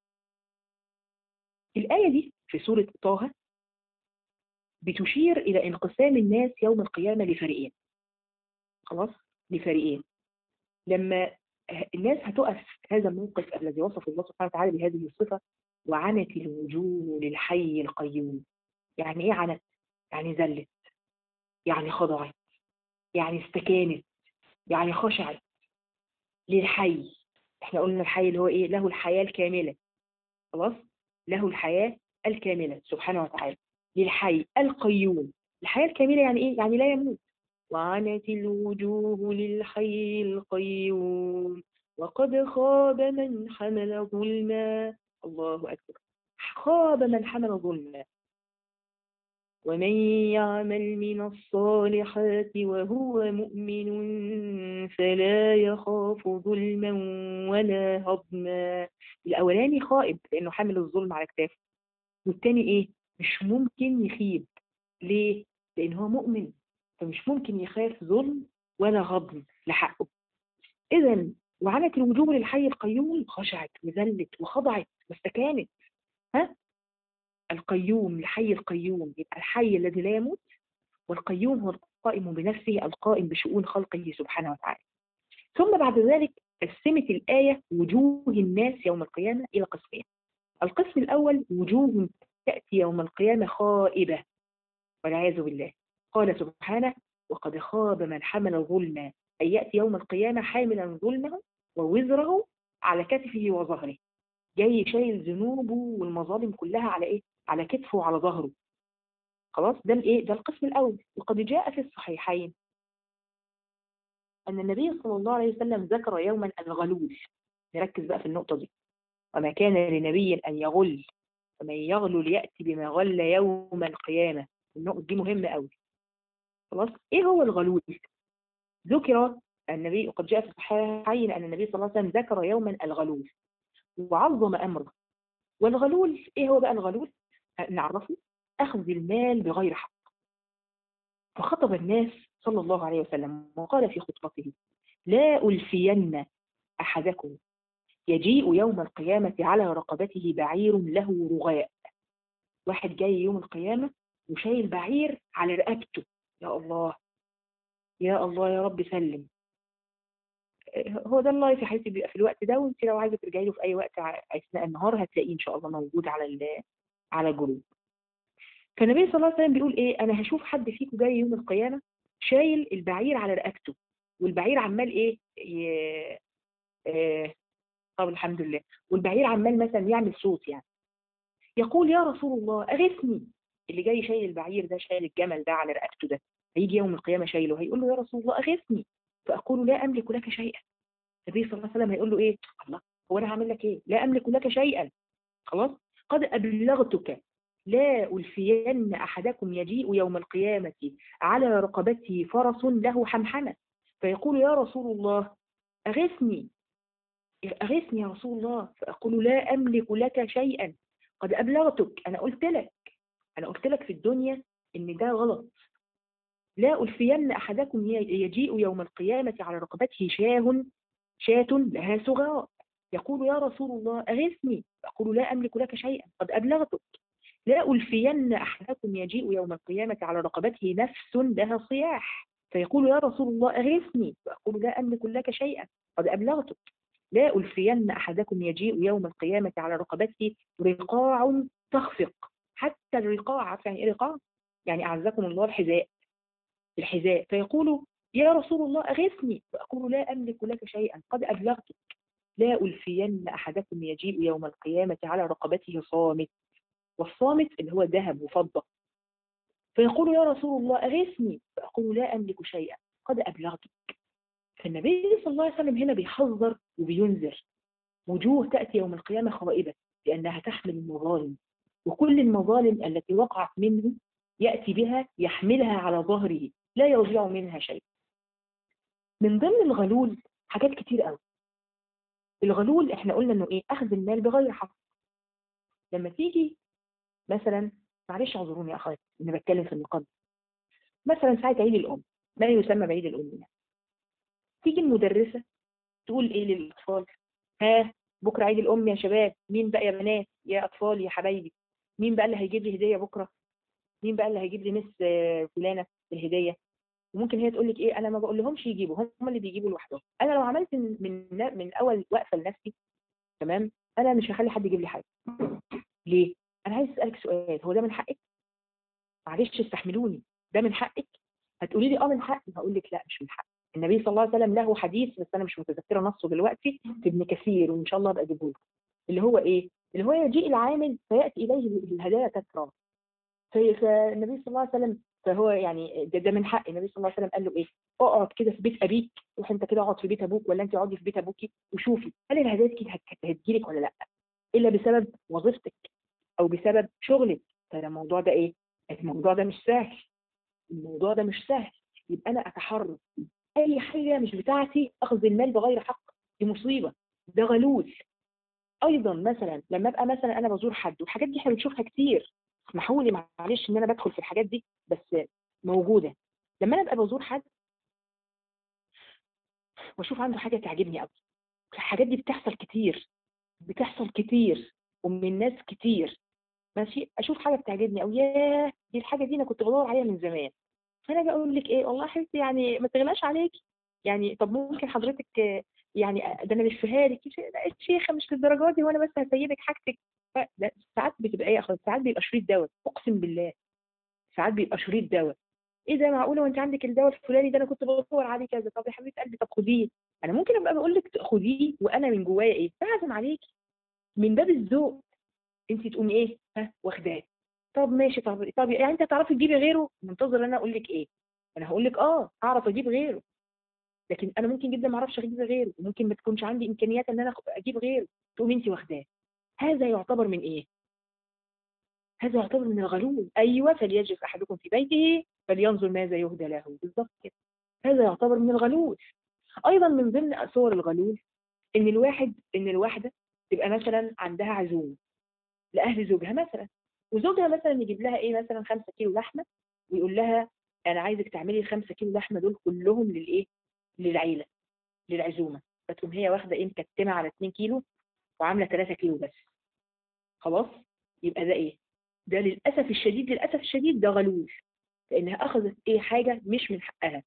A: الآية دي في سورة طه بتشير إلى انقسام الناس يوم القيامة لفريقين خلاص لفريقين لما الناس هتقف في هذا الموقف الذي وصف الله سبحانه وتعالى بهذه الصفة وعنت الوجوه للحي القيوم يعني ايه عنت يعني ذلت يعني خضعت يعني استكانت يعني خشعت للحي احنا قلنا الحي اللي هو ايه له الحياة الكاملة خلاص له الحياة الكاملة سبحانه وتعالى للحي القيوم الحياة الكاملة يعني ايه يعني لا يموت وعنت الوجوه للحي القيوم وقد خاب من حمل ظلما الله أكبر خاب من حمل ظلما ومن يعمل من الصالحات وهو مؤمن فلا يخاف ظلما ولا هضما الأولاني خائب لأنه حامل الظلم على كتافه والتاني إيه مش ممكن يخيب ليه لأن هو مؤمن فمش ممكن يخاف ظلم ولا غضب لحقه إذا وعنت الوجوه للحي القيوم خشعت وذلت وخضعت واستكانت ها القيوم الحي القيوم يبقى الحي الذي لا يموت والقيوم هو القائم بنفسه القائم بشؤون خلقه سبحانه وتعالى ثم بعد ذلك قسمت الآية وجوه الناس يوم القيامة إلى قسمين القسم الأول وجوه تأتي يوم القيامة خائبة والعياذ بالله قال سبحانه وقد خاب من حمل ظلما أي يأتي يوم القيامة حاملا ظلمه ووزره على كتفه وظهره جاي شايل ذنوبه والمظالم كلها على إيه؟ على كتفه وعلى ظهره خلاص ده الايه ده القسم الاول وقد جاء في الصحيحين ان النبي صلى الله عليه وسلم ذكر يوما الغلول نركز بقى في النقطه دي وما كان لنبي ان يغل ومن يغلل ياتي بما غل يوم القيامه النقطه دي مهمه قوي خلاص ايه هو الغلول ذكر النبي وقد جاء في الصحيحين ان النبي صلى الله عليه وسلم ذكر يوما الغلول وعظم امره والغلول ايه هو بقى الغلول نعرفه أخذ المال بغير حق فخطب الناس صلى الله عليه وسلم وقال في خطبته لا ألفين أحدكم يجيء يوم القيامة على رقبته بعير له رغاء واحد جاي يوم القيامة وشايل بعير على رقبته يا الله يا الله يا رب سلم هو ده اللايف يا حبيبتي بيبقى في الوقت ده وانت لو عايزه ترجعي له في اي وقت اثناء النهار هتلاقيه ان شاء الله موجود على على الجروب فالنبي صلى الله عليه وسلم بيقول ايه انا هشوف حد فيكم جاي يوم القيامه شايل البعير على رقبته والبعير عمال ايه ي... آه... طب الحمد لله والبعير عمال مثلا يعمل صوت يعني يقول يا رسول الله اغثني اللي جاي شايل البعير ده شايل الجمل ده على رقبته ده هيجي يوم القيامه شايله هيقول له يا رسول الله اغثني فاقول لا املك لك شيئا النبي صلى الله عليه وسلم هيقول له ايه الله هو انا هعمل لك ايه لا املك لك شيئا خلاص قد ابلغتك لا ألفين أحدكم يجيء يوم القيامة على رقبته فرس له حمحمة فيقول يا رسول الله أغثني أغثني يا رسول الله فأقول لا أملك لك شيئا قد أبلغتك أنا قلت لك أنا قلت لك في الدنيا إن ده غلط لا ألفين أحدكم يجيء يوم القيامة على رقبته شاه شاة لها صغار يقول يا رسول الله أغثني فأقول لا أملك لك شيئا قد أبلغتك لا ألفين أحدكم يجيء يوم القيامة على رقبته نفس لها صياح فيقول يا رسول الله أغثني فأقول لا أملك لك شيئا قد أبلغتك لا ألفين أحدكم يجيء يوم القيامة على رقبته رقاع تخفق حتى الرقاع عارف يعني إيه رقاع؟ يعني أعزكم الله الحذاء الحذاء فيقول يا رسول الله أغثني فأقول لا أملك لك شيئا قد أبلغتك لا ألفين أحدكم يجيء يوم القيامة على رقبته صامت والصامت اللي هو ذهب وفضة فيقول يا رسول الله أغثني فأقول لا أملك شيئا قد أبلغتك فالنبي صلى الله عليه وسلم هنا بيحذر وبينذر وجوه تأتي يوم القيامة خائبة لأنها تحمل المظالم وكل المظالم التي وقعت منه يأتي بها يحملها على ظهره لا يرجع منها شيء من ضمن الغلول حاجات كتير قوي الغلول احنا قلنا انه ايه اخذ المال بغير حق لما تيجي مثلا معلش اعذروني يا اخواتي اني بتكلم في النقاط مثلا ساعه عيد الام ما يسمى بعيد الام يعني. تيجي المدرسه تقول ايه للاطفال ها بكره عيد الام يا شباب مين بقى يا بنات يا اطفال يا حبايبي مين بقى اللي هيجيب لي هديه بكره مين بقى اللي هيجيب لي مس فلانه الهديه وممكن هي تقول لك ايه انا ما بقول لهمش يجيبوا هم اللي بيجيبوا لوحدهم انا لو عملت من من اول وقفه لنفسي تمام انا مش هخلي حد يجيب لي حاجه ليه انا عايز اسالك سؤال هو ده من حقك معلش استحملوني ده من حقك هتقولي لي اه من حقي هقول لك لا مش من حقي النبي صلى الله عليه وسلم له حديث بس انا مش متذكره نصه دلوقتي في ابن كثير وان شاء الله ابقى اجيبه لكم اللي هو ايه اللي هو يجيء العامل فياتي اليه الهدايا تترى فالنبي صلى الله عليه وسلم فهو يعني ده, ده من حق النبي صلى الله عليه وسلم قال له ايه اقعد كده في بيت ابيك روح انت كده اقعد في بيت ابوك ولا انت اقعدي في بيت ابوكي وشوفي هل الهدايا دي هتجيلك ولا لا الا بسبب وظيفتك او بسبب شغلك فالموضوع ده ايه الموضوع ده مش سهل الموضوع ده مش سهل يبقى انا اتحرك اي حاجه مش بتاعتي اخذ المال بغير حق دي مصيبه ده غلول ايضا مثلا لما ابقى مثلا انا بزور حد والحاجات دي احنا بنشوفها كتير اسمحوا لي معلش ان انا بدخل في الحاجات دي بس موجوده لما انا ابقى بزور حد واشوف عنده حاجه تعجبني قوي الحاجات دي بتحصل كتير بتحصل كتير ومن ناس كتير ماشي اشوف حاجه بتعجبني او ياه دي الحاجه دي انا كنت بدور عليها من زمان فانا اجي اقول لك ايه والله يا حبيبتي يعني ما تغلاش عليكي يعني طب ممكن حضرتك آه، يعني ده انا لفها لك لا يا شيخه مش للدرجه دي وانا بس هسيبك حاجتك ف- لا ساعات بتبقى ايه يا اخويا ساعات بيبقى شريط دواء اقسم بالله ساعات بيبقى شريط دواء ايه ده معقوله وانت عندك الدواء الفلاني ده انا كنت بدور عليه كذا طب يا حبيبه قلبي طب خديه انا ممكن ابقى بقول لك خديه وانا من جوايا ايه بعزم عليكي من باب الذوق انت تقومي ايه ها واخداه طب ماشي طب طب يعني انت هتعرفي تجيبي غيره منتظر ان انا اقول لك ايه انا هقول لك اه هعرف اجيب غيره لكن انا ممكن جدا ما اعرفش اجيب غيره وممكن ما تكونش عندي امكانيات ان انا اجيب غيره تقومي انت واخداه هذا يعتبر من ايه هذا يعتبر من الغلول ايوه فليجلس احدكم في بيته فلينظر ماذا يهدى له بالظبط كده هذا يعتبر من الغلول ايضا من ضمن صور الغلول ان الواحد ان الواحده تبقى مثلا عندها عزومه لاهل زوجها مثلا وزوجها مثلا يجيب لها ايه مثلا 5 كيلو لحمه ويقول لها انا عايزك تعملي ال 5 كيلو لحمه دول كلهم للايه للعيله للعزومه فتقوم هي واخده ايه مكتمه على 2 كيلو وعامله 3 كيلو بس خلاص يبقى ده ايه ده للاسف الشديد للاسف الشديد ده غلول لانها اخذت ايه حاجه مش من حقها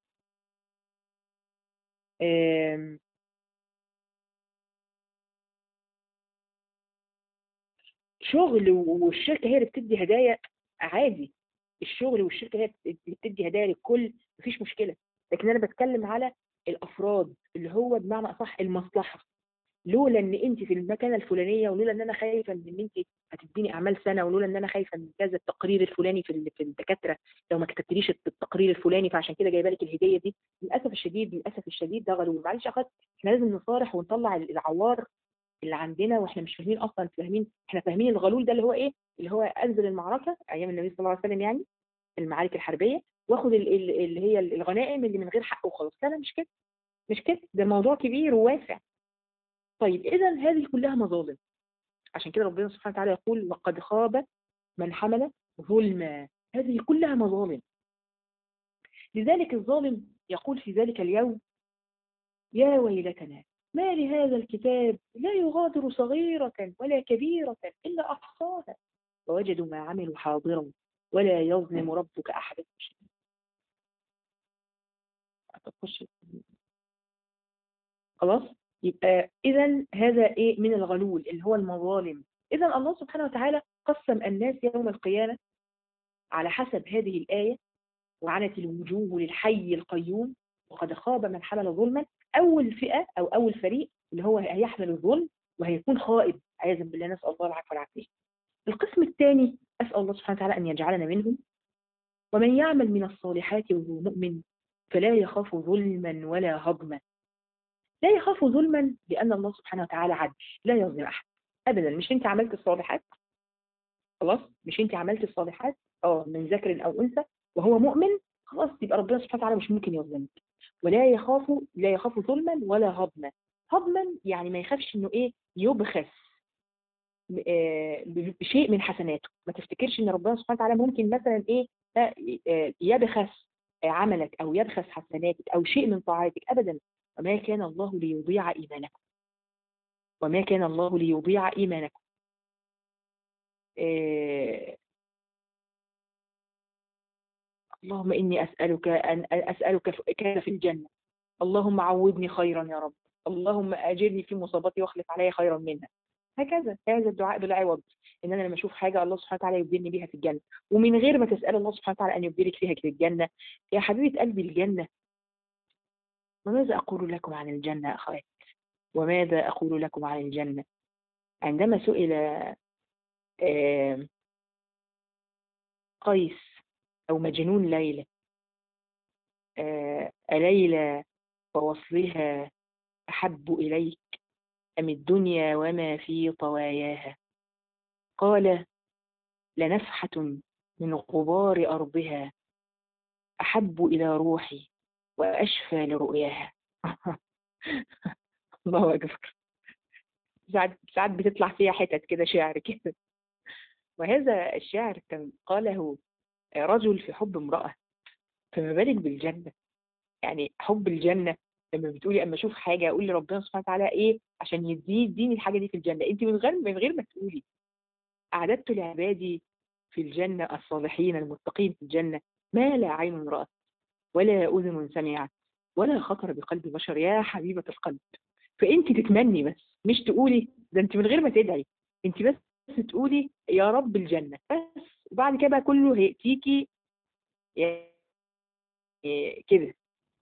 A: آم، شغل والشركه هي اللي بتدي هدايا عادي الشغل والشركه هي اللي بتدي هدايا للكل مفيش مشكله لكن انا بتكلم على الافراد اللي هو بمعنى اصح المصلحه لولا ان انت في المكانه الفلانيه ولولا ان انا خايفه ان انت هتديني اعمال سنه ولولا ان انا خايفه من كذا التقرير الفلاني في ال- في الدكاتره لو ما كتبتليش التقرير الفلاني فعشان كده جايبه لك الهديه دي للاسف الشديد للاسف الشديد ده غلول معلش يا اخوات احنا لازم نصارح ونطلع العوار اللي عندنا واحنا مش فاهمين اصلا فاهمين احنا فاهمين الغلول ده اللي هو ايه اللي هو انزل المعركه ايام النبي صلى الله عليه وسلم يعني المعارك الحربيه واخد ال- ال- اللي هي الغنائم اللي من غير حق وخلاص لا لا مش كده مش كده ده الموضوع كبير وواسع طيب اذا هذه كلها مظالم عشان كده ربنا سبحانه وتعالى يقول لقد خاب من حمل ظلما هذه كلها مظالم لذلك الظالم يقول في ذلك اليوم يا ويلتنا ما لهذا الكتاب لا يغادر صغيرة ولا كبيرة إلا أحصاها ووجدوا ما عملوا حاضرا ولا يظلم ربك أحدا تخش خلاص يبقى إذا هذا إيه من الغلول اللي هو المظالم إذا الله سبحانه وتعالى قسم الناس يوم القيامة على حسب هذه الآية وعنت الوجوه للحي القيوم وقد خاب من حمل ظلما أول فئة أو أول فريق اللي هو هيحمل الظلم وهيكون خائب عياذا بالله نسأل الله العفو والعافية القسم الثاني أسأل الله سبحانه وتعالى أن يجعلنا منهم ومن يعمل من الصالحات وهو مؤمن فلا يخاف ظلما ولا هضما لا يخاف ظلما لأن الله سبحانه وتعالى عدل لا يظلم أحد أبدا مش أنت عملت الصالحات خلاص مش أنت عملت الصالحات اه من ذكر أو أنثى وهو مؤمن خلاص يبقى ربنا سبحانه وتعالى مش ممكن يظلمك ولا يخاف لا يخاف ظلما ولا هضما هضما يعني ما يخافش انه ايه يبخس آه، بشيء من حسناته ما تفتكرش ان ربنا سبحانه وتعالى ممكن مثلا ايه آه، آه، يبخس آه، عملك او يبخس حسناتك او شيء من طاعاتك ابدا وما كان الله ليضيع ايمانكم وما كان الله ليضيع ايمانكم آه، اللهم اني اسالك ان اسالك كان في الجنه اللهم عوضني خيرا يا رب اللهم اجرني في مصابتي واخلف علي خيرا منها هكذا هذا الدعاء بالعوض ان انا لما اشوف حاجه الله سبحانه وتعالى يبدلني بها في الجنه ومن غير ما تسال الله سبحانه وتعالى ان يبدلك فيها في الجنه يا حبيبه قلبي الجنه وماذا اقول لكم عن الجنه اخوات وماذا اقول لكم عن الجنه عندما سئل آه، قيس او مجنون ليلى آه، أليلى ووصلها أحب إليك أم الدنيا وما في طواياها قال لنفحة من غبار أرضها أحب إلى روحي وأشفى لرؤياها الله أكبر ساعات ساعات بتطلع فيها حتت كده شعر كده وهذا الشعر كان قاله رجل في حب امرأة فما بالك بالجنة يعني حب الجنة لما بتقولي اما اشوف حاجه اقول لربنا سبحانه وتعالى ايه عشان يديني يديني الحاجه دي في الجنه انت من غير من غير ما تقولي اعددت لعبادي في الجنه الصالحين المتقين في الجنه ما لا عين رأت ولا اذن سمعت ولا خطر بقلب بشر يا حبيبه القلب فانت تتمني بس مش تقولي ده انت من غير ما تدعي انت بس تقولي يا رب الجنه بس وبعد كده بقى كله هيأتيكي كده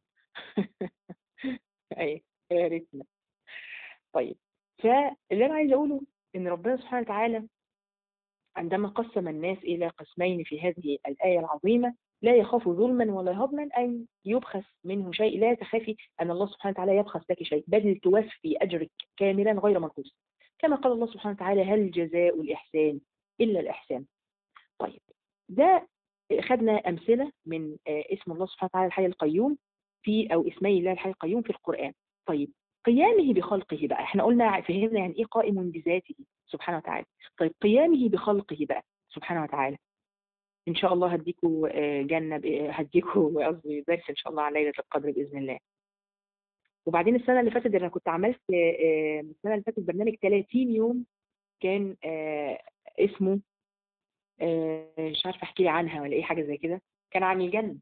A: اي يا ريتنا طيب فاللي انا عايزه اقوله ان ربنا سبحانه وتعالى عندما قسم الناس الى قسمين في هذه الايه العظيمه لا يخاف ظلما ولا هضما ان يبخس منه شيء لا تخافي ان الله سبحانه وتعالى يبخس لك شيء بل توفي اجرك كاملا غير منقوص كما قال الله سبحانه وتعالى هل جزاء الاحسان الا الاحسان طيب ده خدنا امثله من اسم الله سبحانه وتعالى الحي القيوم في او اسمي الله الحي القيوم في القران طيب قيامه بخلقه بقى احنا قلنا فهمنا يعني ايه قائم بذاته سبحانه وتعالى طيب قيامه بخلقه بقى سبحانه وتعالى ان شاء الله هديكوا جنه هديكوا قصدي درس ان شاء الله على ليله القدر باذن الله وبعدين السنه اللي فاتت انا كنت عملت السنه اللي فاتت برنامج 30 يوم كان اسمه مش عارفه احكي عنها ولا ايه حاجه زي كده كان عن الجنه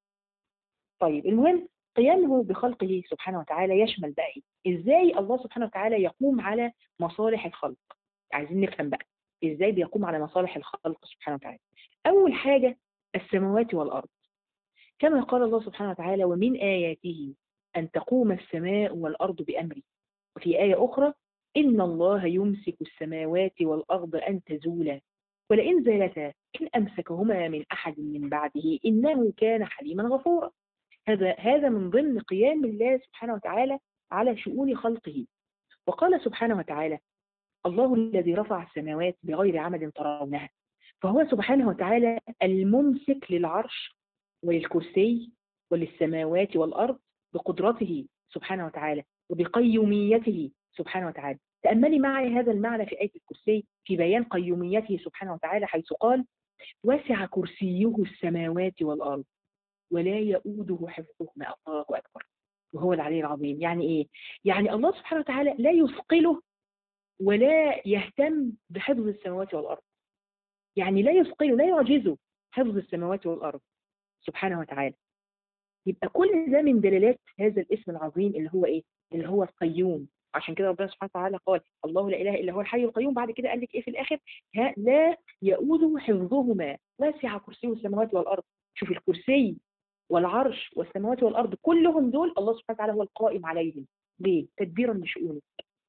A: طيب المهم قيامه بخلقه سبحانه وتعالى يشمل بقى ايه ازاي الله سبحانه وتعالى يقوم على مصالح الخلق عايزين نفهم بقى ازاي بيقوم على مصالح الخلق سبحانه وتعالى اول حاجه السماوات والارض كما قال الله سبحانه وتعالى ومن اياته ان تقوم السماء والارض بامره وفي ايه اخرى ان الله يمسك السماوات والارض ان تزولا ولئن زالتا إن أمسكهما من أحد من بعده إنه كان حليما غفورا هذا هذا من ضمن قيام الله سبحانه وتعالى على شؤون خلقه وقال سبحانه وتعالى الله الذي رفع السماوات بغير عمد ترونها فهو سبحانه وتعالى الممسك للعرش وللكرسي وللسماوات والأرض بقدرته سبحانه وتعالى وبقيوميته سبحانه وتعالى تأملي معي هذا المعنى في آية الكرسي في بيان قيوميته سبحانه وتعالى حيث قال وسع كرسيه السماوات والأرض ولا يؤوده حفظهما الله أكبر وهو العلي العظيم يعني إيه؟ يعني الله سبحانه وتعالى لا يثقله ولا يهتم بحفظ السماوات والأرض يعني لا يثقله لا يعجزه حفظ السماوات والأرض سبحانه وتعالى يبقى كل ده من دلالات هذا الاسم العظيم اللي هو ايه اللي هو القيوم عشان كده ربنا سبحانه وتعالى قال الله لا اله الا هو الحي القيوم بعد كده قال لك ايه في الاخر لا يؤوده حفظهما واسع كرسيه السماوات والارض شوف الكرسي والعرش والسماوات والارض كلهم دول الله سبحانه وتعالى هو القائم عليهم ليه تدبيرا لشؤونك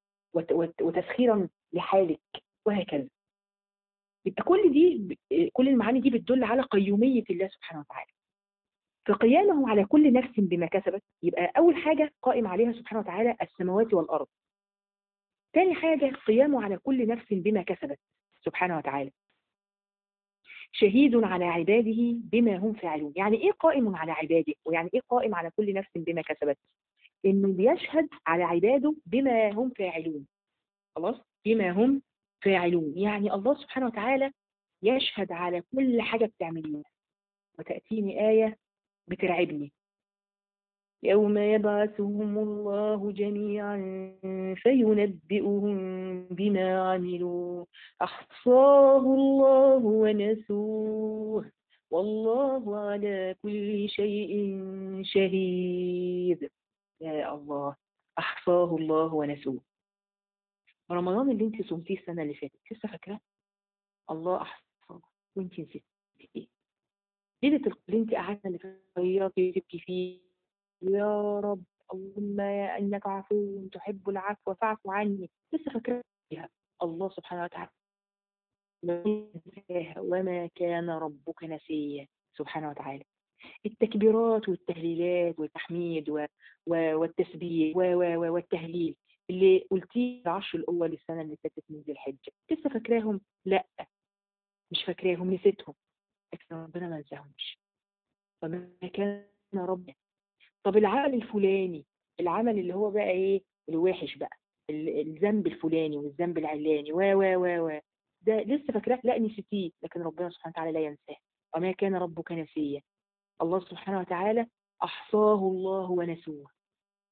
A: وتسخيرا لحالك وهكذا يبقى كل دي كل المعاني دي بتدل على قيوميه الله سبحانه وتعالى فقيامه على كل نفس بما كسبت يبقى أول حاجة قائم عليها سبحانه وتعالى السماوات والأرض ثاني حاجة قيامه على كل نفس بما كسبت سبحانه وتعالى شهيد على عباده بما هم فاعلون يعني ايه قائم على عباده ويعني ايه قائم على كل نفس بما كسبت انه بيشهد على عباده بما هم فاعلون خلاص بما هم فاعلون يعني الله سبحانه وتعالى يشهد على كل حاجة بتعمليها وتأتيني آية بترعبني يوم يبعثهم الله جميعا فينبئهم بما عملوا أحصاه الله ونسوه والله على كل شيء شهيد يا الله أحصاه الله ونسوه رمضان اللي انت صمتيه السنة اللي فاتت لسه فاكراه الله أحصاه وانت نسيتيه ليلة اللي انت قاعدة اللي تعيطي تبكي فيه يا رب اللهم انك عفو تحب العفو فاعف عني لسه فاكراها الله سبحانه وتعالى وما كان ربك نسيا سبحانه وتعالى التكبيرات والتهليلات والتحميد و... و... والتسبيح و... و... والتهليل اللي قلتيه العشر الاول السنه اللي فاتت من ذي الحجه لسه فاكراهم لا مش فاكراهم نسيتهم لكن ربنا ما نساهمش وما كان ربنا طب العمل الفلاني العمل اللي هو بقى ايه الوحش بقى الذنب الفلاني والذنب العلاني و و و و ده لسه فاكراه لا نسيتيه لكن ربنا سبحانه وتعالى لا ينساه وما كان ربك نسيا الله سبحانه وتعالى احصاه الله ونسوه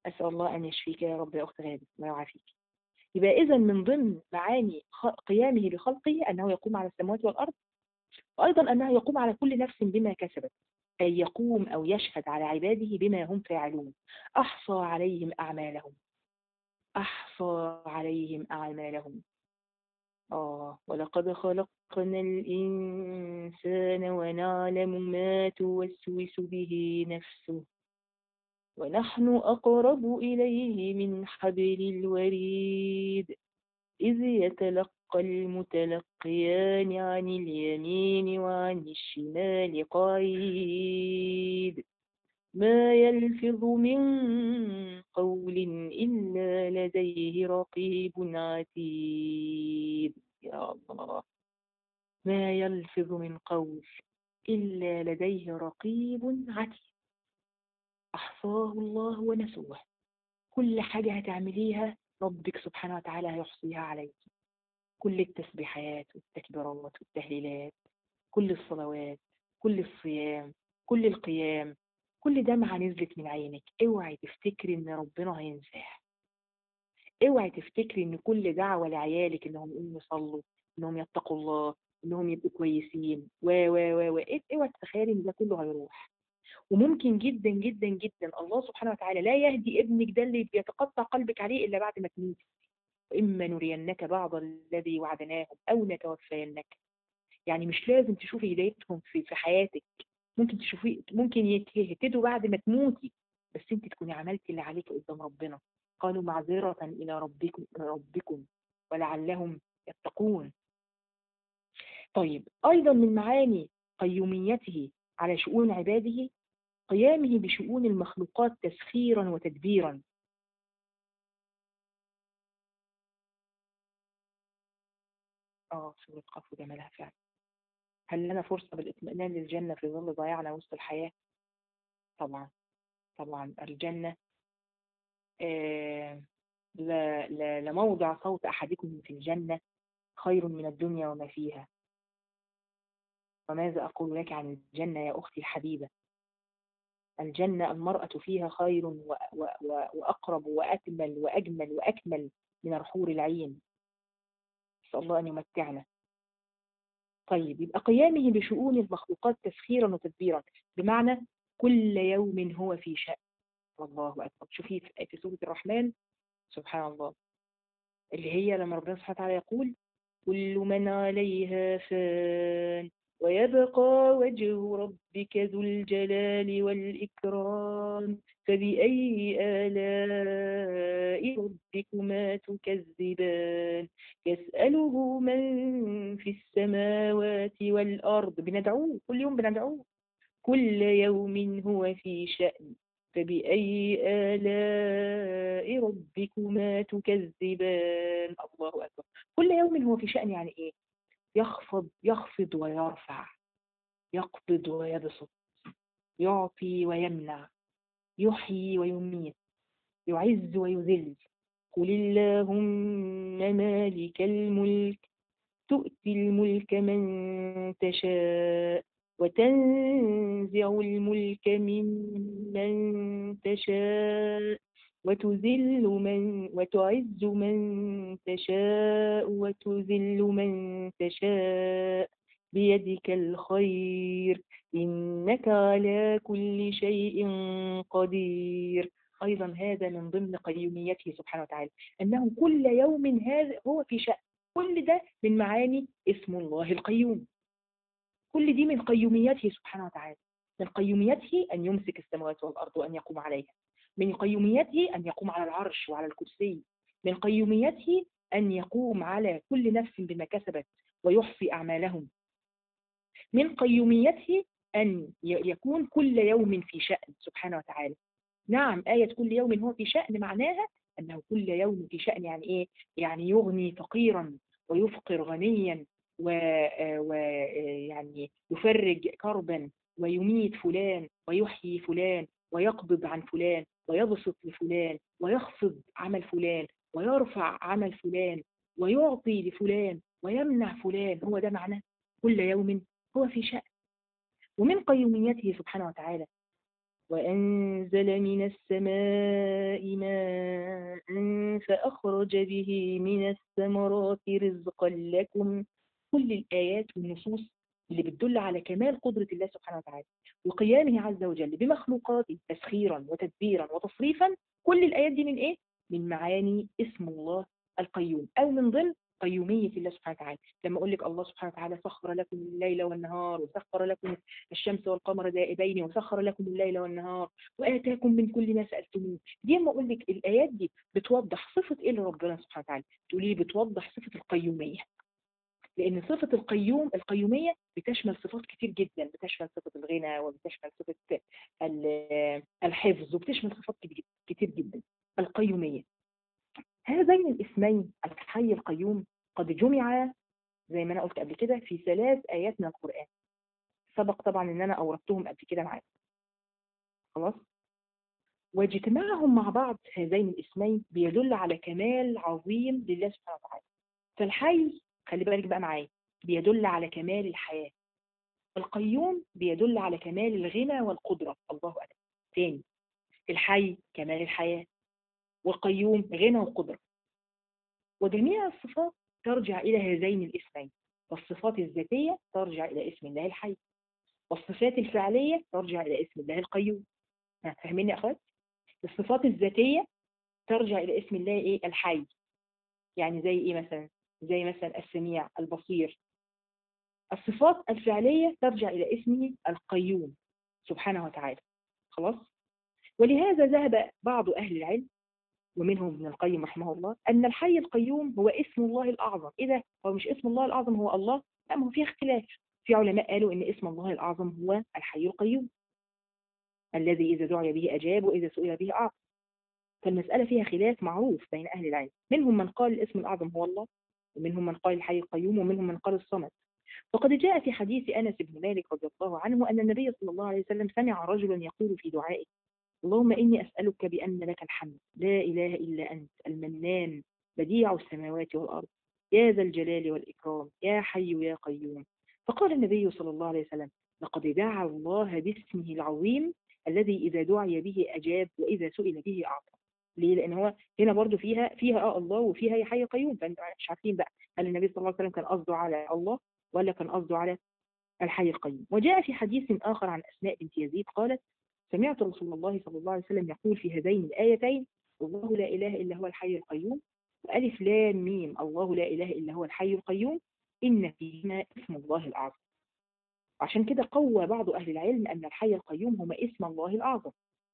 A: أسأل الله أن يشفيك يا رب يا أخت غادة ويعافيك يبقى إذا من ضمن معاني قيامه بخلقه أنه يقوم على السماوات والأرض وأيضا أنه يقوم على كل نفس بما كسبت أي يقوم أو يشهد على عباده بما هم فاعلون أحصى عليهم أعمالهم أحصى عليهم أعمالهم آه ولقد خلقنا الإنسان ونعلم ما توسوس به نفسه ونحن أقرب إليه من حبل الوريد إذ يتلقى المتلقيان عن اليمين وعن الشمال قعيد ما يلفظ من قول إلا لديه رقيب عتيد يا الله ما يلفظ من قول إلا لديه رقيب عتيد أحصاه الله ونسوه كل حاجة هتعمليها ربك سبحانه وتعالى هيحصيها عليك كل التسبيحات والتكبيرات والتهليلات كل الصلوات كل الصيام كل القيام كل دمعة نزلت من عينك اوعي تفتكري ان ربنا هينساها اوعي تفتكري ان كل دعوة لعيالك انهم يقوموا يصلوا انهم يتقوا الله انهم يبقوا كويسين و و و و اوعي تتخيلي ان ده كله هيروح وممكن جدا جدا جدا الله سبحانه وتعالى لا يهدي ابنك ده اللي بيتقطع قلبك عليه الا بعد ما تموتي واما نرينك بعض الذي وعدناهم او نتوفينك يعني مش لازم تشوفي هدايتهم في في حياتك ممكن تشوفي ممكن يهتدوا بعد ما تموتي بس انت تكوني عملتي اللي عليك قدام ربنا قالوا معذرة إلى ربكم ربكم ولعلهم يتقون طيب أيضا من معاني قيوميته على شؤون عباده قيامه بشؤون المخلوقات تسخيرا وتدبيرا اه سورة قاف وجمالها فعلا هل لنا فرصة بالاطمئنان للجنة في ظل ضياعنا وسط الحياة طبعا طبعا الجنة آه لموضع صوت أحدكم في الجنة خير من الدنيا وما فيها وماذا أقول لك عن الجنة يا أختي الحبيبة الجنة المرأة فيها خير و و و وأقرب وأكمل وأجمل وأكمل من الحور العين نسأل الله أن يمتعنا طيب يبقى قيامه بشؤون المخلوقات تسخيرا وتدبيرا بمعنى كل يوم هو في شأن الله أكبر شوفي في سورة الرحمن سبحان الله اللي هي لما ربنا سبحانه وتعالى يقول كل من عليها فان ويبقى وجه ربك ذو الجلال والإكرام فبأي آلاء ربكما تكذبان يسأله من في السماوات والأرض بندعوه كل يوم بندعوه كل يوم هو في شأن فبأي آلاء ربكما تكذبان الله أكبر كل يوم هو في شأن يعني إيه يخفض يخفض ويرفع يقبض ويبسط يعطي ويمنع يحيي ويميت يعز ويذل قل اللهم مالك الملك تؤتي الملك من تشاء وتنزع الملك ممن تشاء وتذل من وتعز من تشاء وتذل من تشاء بيدك الخير إنك على كل شيء قدير أيضا هذا من ضمن قيوميته سبحانه وتعالى أنه كل يوم هذا هو في شأن كل ده من معاني اسم الله القيوم كل دي من قيوميته سبحانه وتعالى من قيوميته أن يمسك السماوات والأرض وأن يقوم عليها من قيوميته أن يقوم على العرش وعلى الكرسي من قيوميته أن يقوم على كل نفس بما كسبت ويحصي أعمالهم من قيوميته أن يكون كل يوم في شأن سبحانه وتعالى نعم آية كل يوم هو في شأن معناها أنه كل يوم في شأن يعني إيه؟ يعني يغني فقيرا ويفقر غنيا ويعني يفرج كربا ويميت فلان ويحيي فلان ويقبض عن فلان ويبسط لفلان ويخفض عمل فلان ويرفع عمل فلان ويعطي لفلان ويمنع فلان هو ده معناه كل يوم هو في شأن ومن قيوميته سبحانه وتعالى وأنزل من السماء ماء فأخرج به من الثمرات رزقا لكم كل الآيات والنصوص اللي بتدل على كمال قدرة الله سبحانه وتعالى وقيامه عز وجل بمخلوقاته تسخيرا وتدبيرا وتصريفا كل الآيات دي من إيه؟ من معاني اسم الله القيوم أو من ضمن قيومية الله سبحانه وتعالى لما أقول لك الله سبحانه وتعالى سخر لكم الليل والنهار وسخر لكم الشمس والقمر دائبين وسخر لكم الليل والنهار وآتاكم من كل ما سألتموه دي لما أقول لك الآيات دي بتوضح صفة إيه لربنا سبحانه وتعالى تقولي لي بتوضح صفة القيومية لأن صفة القيوم القيومية بتشمل صفات كتير جدا بتشمل صفة الغنى وبتشمل صفة الحفظ وبتشمل صفات كتير جدا القيومية هذين الاسمين الحي القيوم قد جمع زي ما أنا قلت قبل كده في ثلاث آيات من القرآن سبق طبعا إن أنا أوردتهم قبل كده معاكم خلاص واجتماعهم مع بعض هذين الاسمين بيدل على كمال عظيم لله سبحانه وتعالى فالحي خلي بالك بقى معايا بيدل على كمال الحياة القيوم بيدل على كمال الغنى والقدرة الله أكبر تاني الحي كمال الحياة والقيوم غنى وقدرة وجميع الصفات ترجع إلى هذين الاسمين والصفات الذاتية ترجع إلى اسم الله الحي والصفات الفعلية ترجع إلى اسم الله القيوم فاهمين يا أخوات؟ الصفات الذاتية ترجع إلى اسم الله إيه الحي يعني زي إيه مثلا زي مثلا السميع البصير الصفات الفعلية ترجع إلى اسمه القيوم سبحانه وتعالى خلاص ولهذا ذهب بعض أهل العلم ومنهم ابن القيم رحمه الله أن الحي القيوم هو اسم الله الأعظم إذا هو مش اسم الله الأعظم هو الله لا ما هو في اختلاف في علماء قالوا أن اسم الله الأعظم هو الحي القيوم الذي إذا دعي به أجاب وإذا سئل به أعطى فالمسألة فيها خلاف معروف بين أهل العلم منهم من قال الاسم الأعظم هو الله ومنهم من قال الحي القيوم ومنهم من قال الصمد وقد جاء في حديث أنس بن مالك رضي الله عنه أن النبي صلى الله عليه وسلم سمع رجلا يقول في دعائه اللهم إني أسألك بأن لك الحمد لا إله إلا أنت المنان بديع السماوات والأرض يا ذا الجلال والإكرام يا حي يا قيوم فقال النبي صلى الله عليه وسلم لقد دعا الله باسمه العظيم الذي إذا دعي به أجاب وإذا سئل به أعطى ليه لان هو هنا برضو فيها فيها اه الله وفيها يا حي قيوم فانتوا مش عارفين بقى هل النبي صلى الله عليه وسلم كان قصده على الله ولا كان قصده على الحي القيوم وجاء في حديث آخر عن أسماء بنت يزيد قالت سمعت رسول الله صلى الله عليه وسلم يقول في هذين الآيتين الله لا إله إلا هو الحي القيوم وألف لام ميم الله لا إله إلا هو الحي القيوم إن فيهما اسم الله الأعظم عشان كده قوى بعض أهل العلم أن الحي القيوم هما اسم الله الأعظم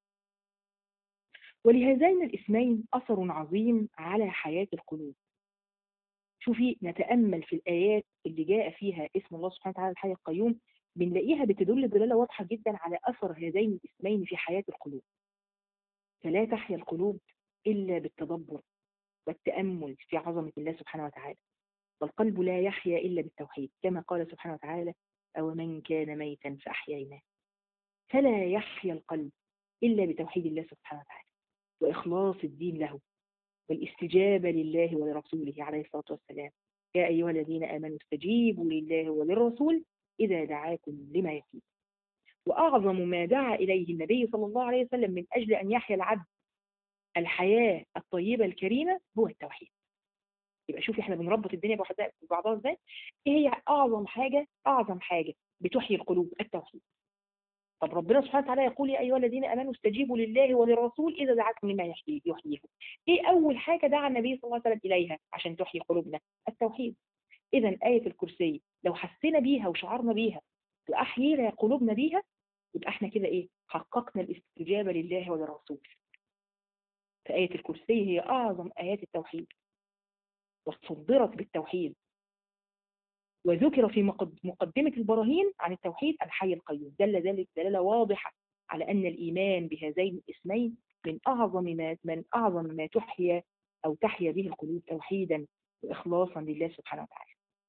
A: ولهذين الاسمين أثر عظيم على حياة القلوب شوفي نتأمل في الآيات اللي جاء فيها اسم الله سبحانه وتعالى الحي القيوم بنلاقيها بتدل دلالة واضحة جدا على أثر هذين الاسمين في حياة القلوب فلا تحيا القلوب إلا بالتدبر والتأمل في عظمة الله سبحانه وتعالى والقلب لا يحيا إلا بالتوحيد كما قال سبحانه وتعالى أو من كان ميتا فأحييناه فلا يحيا القلب إلا بتوحيد الله سبحانه وتعالى وإخلاص الدين له والاستجابة لله ولرسوله عليه الصلاة والسلام يا أيها الذين آمنوا استجيبوا لله وللرسول إذا دعاكم لما يحيي وأعظم ما دعا إليه النبي صلى الله عليه وسلم من أجل أن يحيا العبد الحياة الطيبة الكريمة هو التوحيد يبقى شوفي احنا بنربط الدنيا ببعضها ازاي ايه هي اعظم حاجة اعظم حاجة بتحيي القلوب التوحيد طب ربنا سبحانه وتعالى يقول يا أيها الذين أمنوا استجيبوا لله وللرسول إذا دعاكم لما يحييهم إيه أول حاجة دعا النبي صلى الله عليه وسلم إليها عشان تحيي قلوبنا التوحيد إذا آية الكرسي لو حسينا بيها وشعرنا بيها وأحيينا قلوبنا بيها يبقى احنا كده إيه حققنا الاستجابة لله وللرسول فآية الكرسي هي أعظم آيات التوحيد وصدرت بالتوحيد وذكر في مقدمة البراهين عن التوحيد الحي القيوم دل ذلك دلالة واضحة على أن الإيمان بهذين الاسمين من أعظم ما من أعظم ما تحيا أو تحيا به القلوب توحيدا وإخلاصا لله سبحانه وتعالى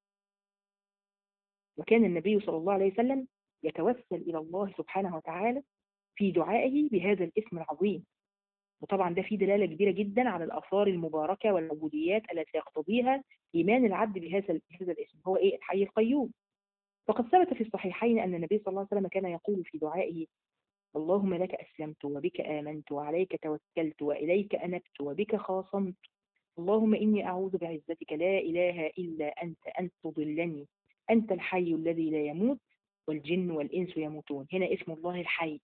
A: وكان النبي صلى الله عليه وسلم يتوسل إلى الله سبحانه وتعالى في دعائه بهذا الاسم العظيم وطبعا ده فيه دلالة كبيرة جدا على الآثار المباركة والعبوديات التي يقتضيها إيمان العبد بهذا بهذا الاسم هو إيه الحي القيوم فقد ثبت في الصحيحين أن النبي صلى الله عليه وسلم كان يقول في دعائه اللهم لك أسلمت وبك آمنت وعليك توكلت وإليك أنبت وبك خاصمت اللهم إني أعوذ بعزتك لا إله إلا أنت أن تضلني أنت الحي الذي لا يموت والجن والإنس يموتون هنا اسم الله الحي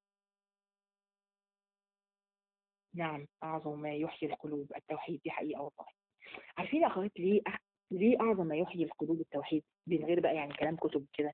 A: نعم أعظم ما يحيي القلوب التوحيد دي حقيقة والله عارفين يا أخوات ليه أح... ليه أعظم ما يحيي القلوب التوحيد من غير بقى يعني كلام كتب كده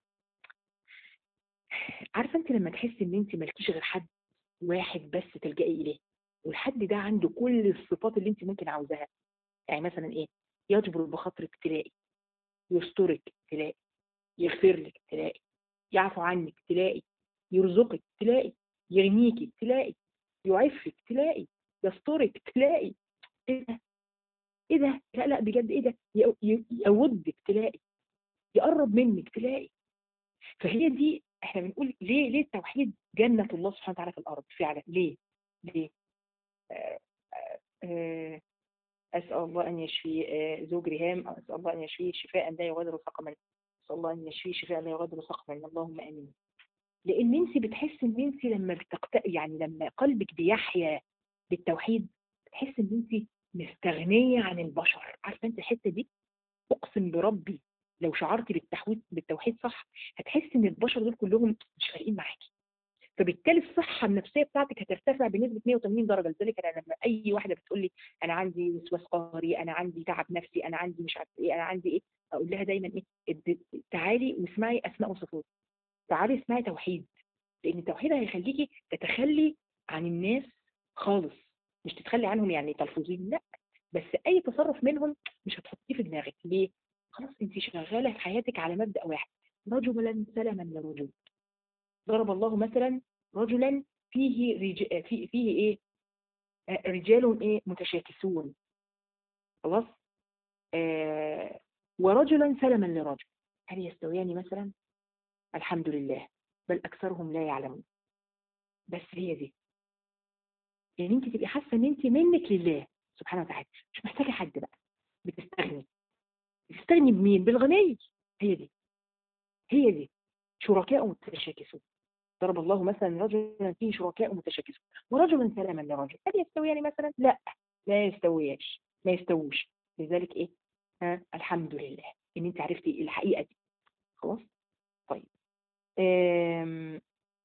A: عارفة أنت لما تحس إن أنت مالكيش غير حد واحد بس تلجئي إليه والحد ده عنده كل الصفات اللي أنت ممكن عاوزاها يعني مثلا إيه يجبر بخاطرك تلاقي يسترك تلاقي يغفر لك تلاقي يعفو عنك تلاقي يرزقك تلاقي يغنيكي تلاقي يعفك تلاقي يسترك تلاقي ايه ده ايه ده لا لا بجد ايه ده يو- ي- يودك تلاقي يقرب منك تلاقي فهي دي احنا بنقول ليه ليه التوحيد جنة الله سبحانه وتعالى في الارض فعلا ليه ليه آه آه آه اسال الله ان يشفي آه زوج ريهام اسال الله ان يشفيه شفاء لا يغادر سقما اسال الله ان يشفيه شفاء لا يغادر سقما اللهم امين لان انت بتحس ان انت لما بتقت... يعني لما قلبك بيحيا بالتوحيد بتحس ان انت مستغنيه عن البشر عارفه انت الحته دي اقسم بربي لو شعرتي بالتحويد بالتوحيد صح هتحس ان البشر دول كلهم مش فارقين معاكي فبالتالي الصحه النفسيه بتاعتك هترتفع بنسبه 180 درجه لذلك انا لما اي واحده بتقول لي انا عندي وسواس قهري انا عندي تعب نفسي انا عندي مش عارف ايه انا عندي ايه اقول لها دايما ايه اد- تعالي واسمعي اسماء وصفات تعالي اسمعي توحيد لان التوحيد هيخليكي تتخلي عن الناس خالص مش تتخلي عنهم يعني تلفظين لا بس اي تصرف منهم مش هتحطيه في دماغك ليه خلاص انت شغاله في حياتك على مبدا واحد رجلا سلما لرجل ضرب الله مثلا رجلا فيه رج... فيه, فيه ايه آه، رجال ايه متشاكسون خلاص آه ورجلا سلما لرجل هل يستويان مثلا الحمد لله بل اكثرهم لا يعلمون بس هي دي يعني انت تبقي حاسه ان انت منك لله سبحانه وتعالى مش محتاجه حد بقى بتستغني بتستغني بمين بالغني هي دي هي دي شركاء متشاكسون ضرب الله مثلا رجلا فيه شركاء متشاكسون ورجلا سلاما لرجل هل يستويان مثلا لا لا يستوياش ما يستووش لذلك ايه ها الحمد لله ان انت عرفتي الحقيقه دي خلاص طيب آم،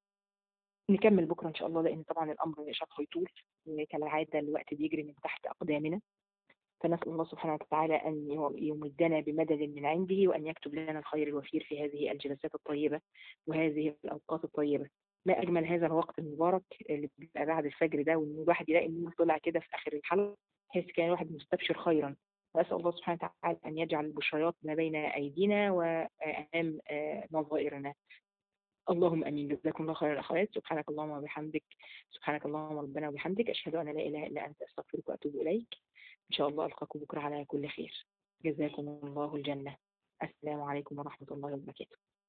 A: نكمل بكره ان شاء الله لان طبعا الامر شق يطول كالعاده الوقت بيجري من تحت اقدامنا فنسال الله سبحانه وتعالى ان يمدنا بمدد من عنده وان يكتب لنا الخير الوفير في هذه الجلسات الطيبه وهذه الاوقات الطيبه ما اجمل هذا الوقت المبارك اللي بيبقى بعد الفجر ده وان الواحد يلاقي النور طلع كده في اخر الحلقه تحس كان الواحد مستبشر خيرا واسال الله سبحانه وتعالى ان يجعل البشريات ما بين ايدينا وامام آه، نظائرنا اللهم امين جزاكم الله خير الاخوات سبحانك اللهم وبحمدك سبحانك اللهم ربنا وبحمدك اشهد ان لا اله الا انت استغفرك واتوب اليك ان شاء الله القاكم بكره على كل خير جزاكم الله الجنه السلام عليكم ورحمه الله وبركاته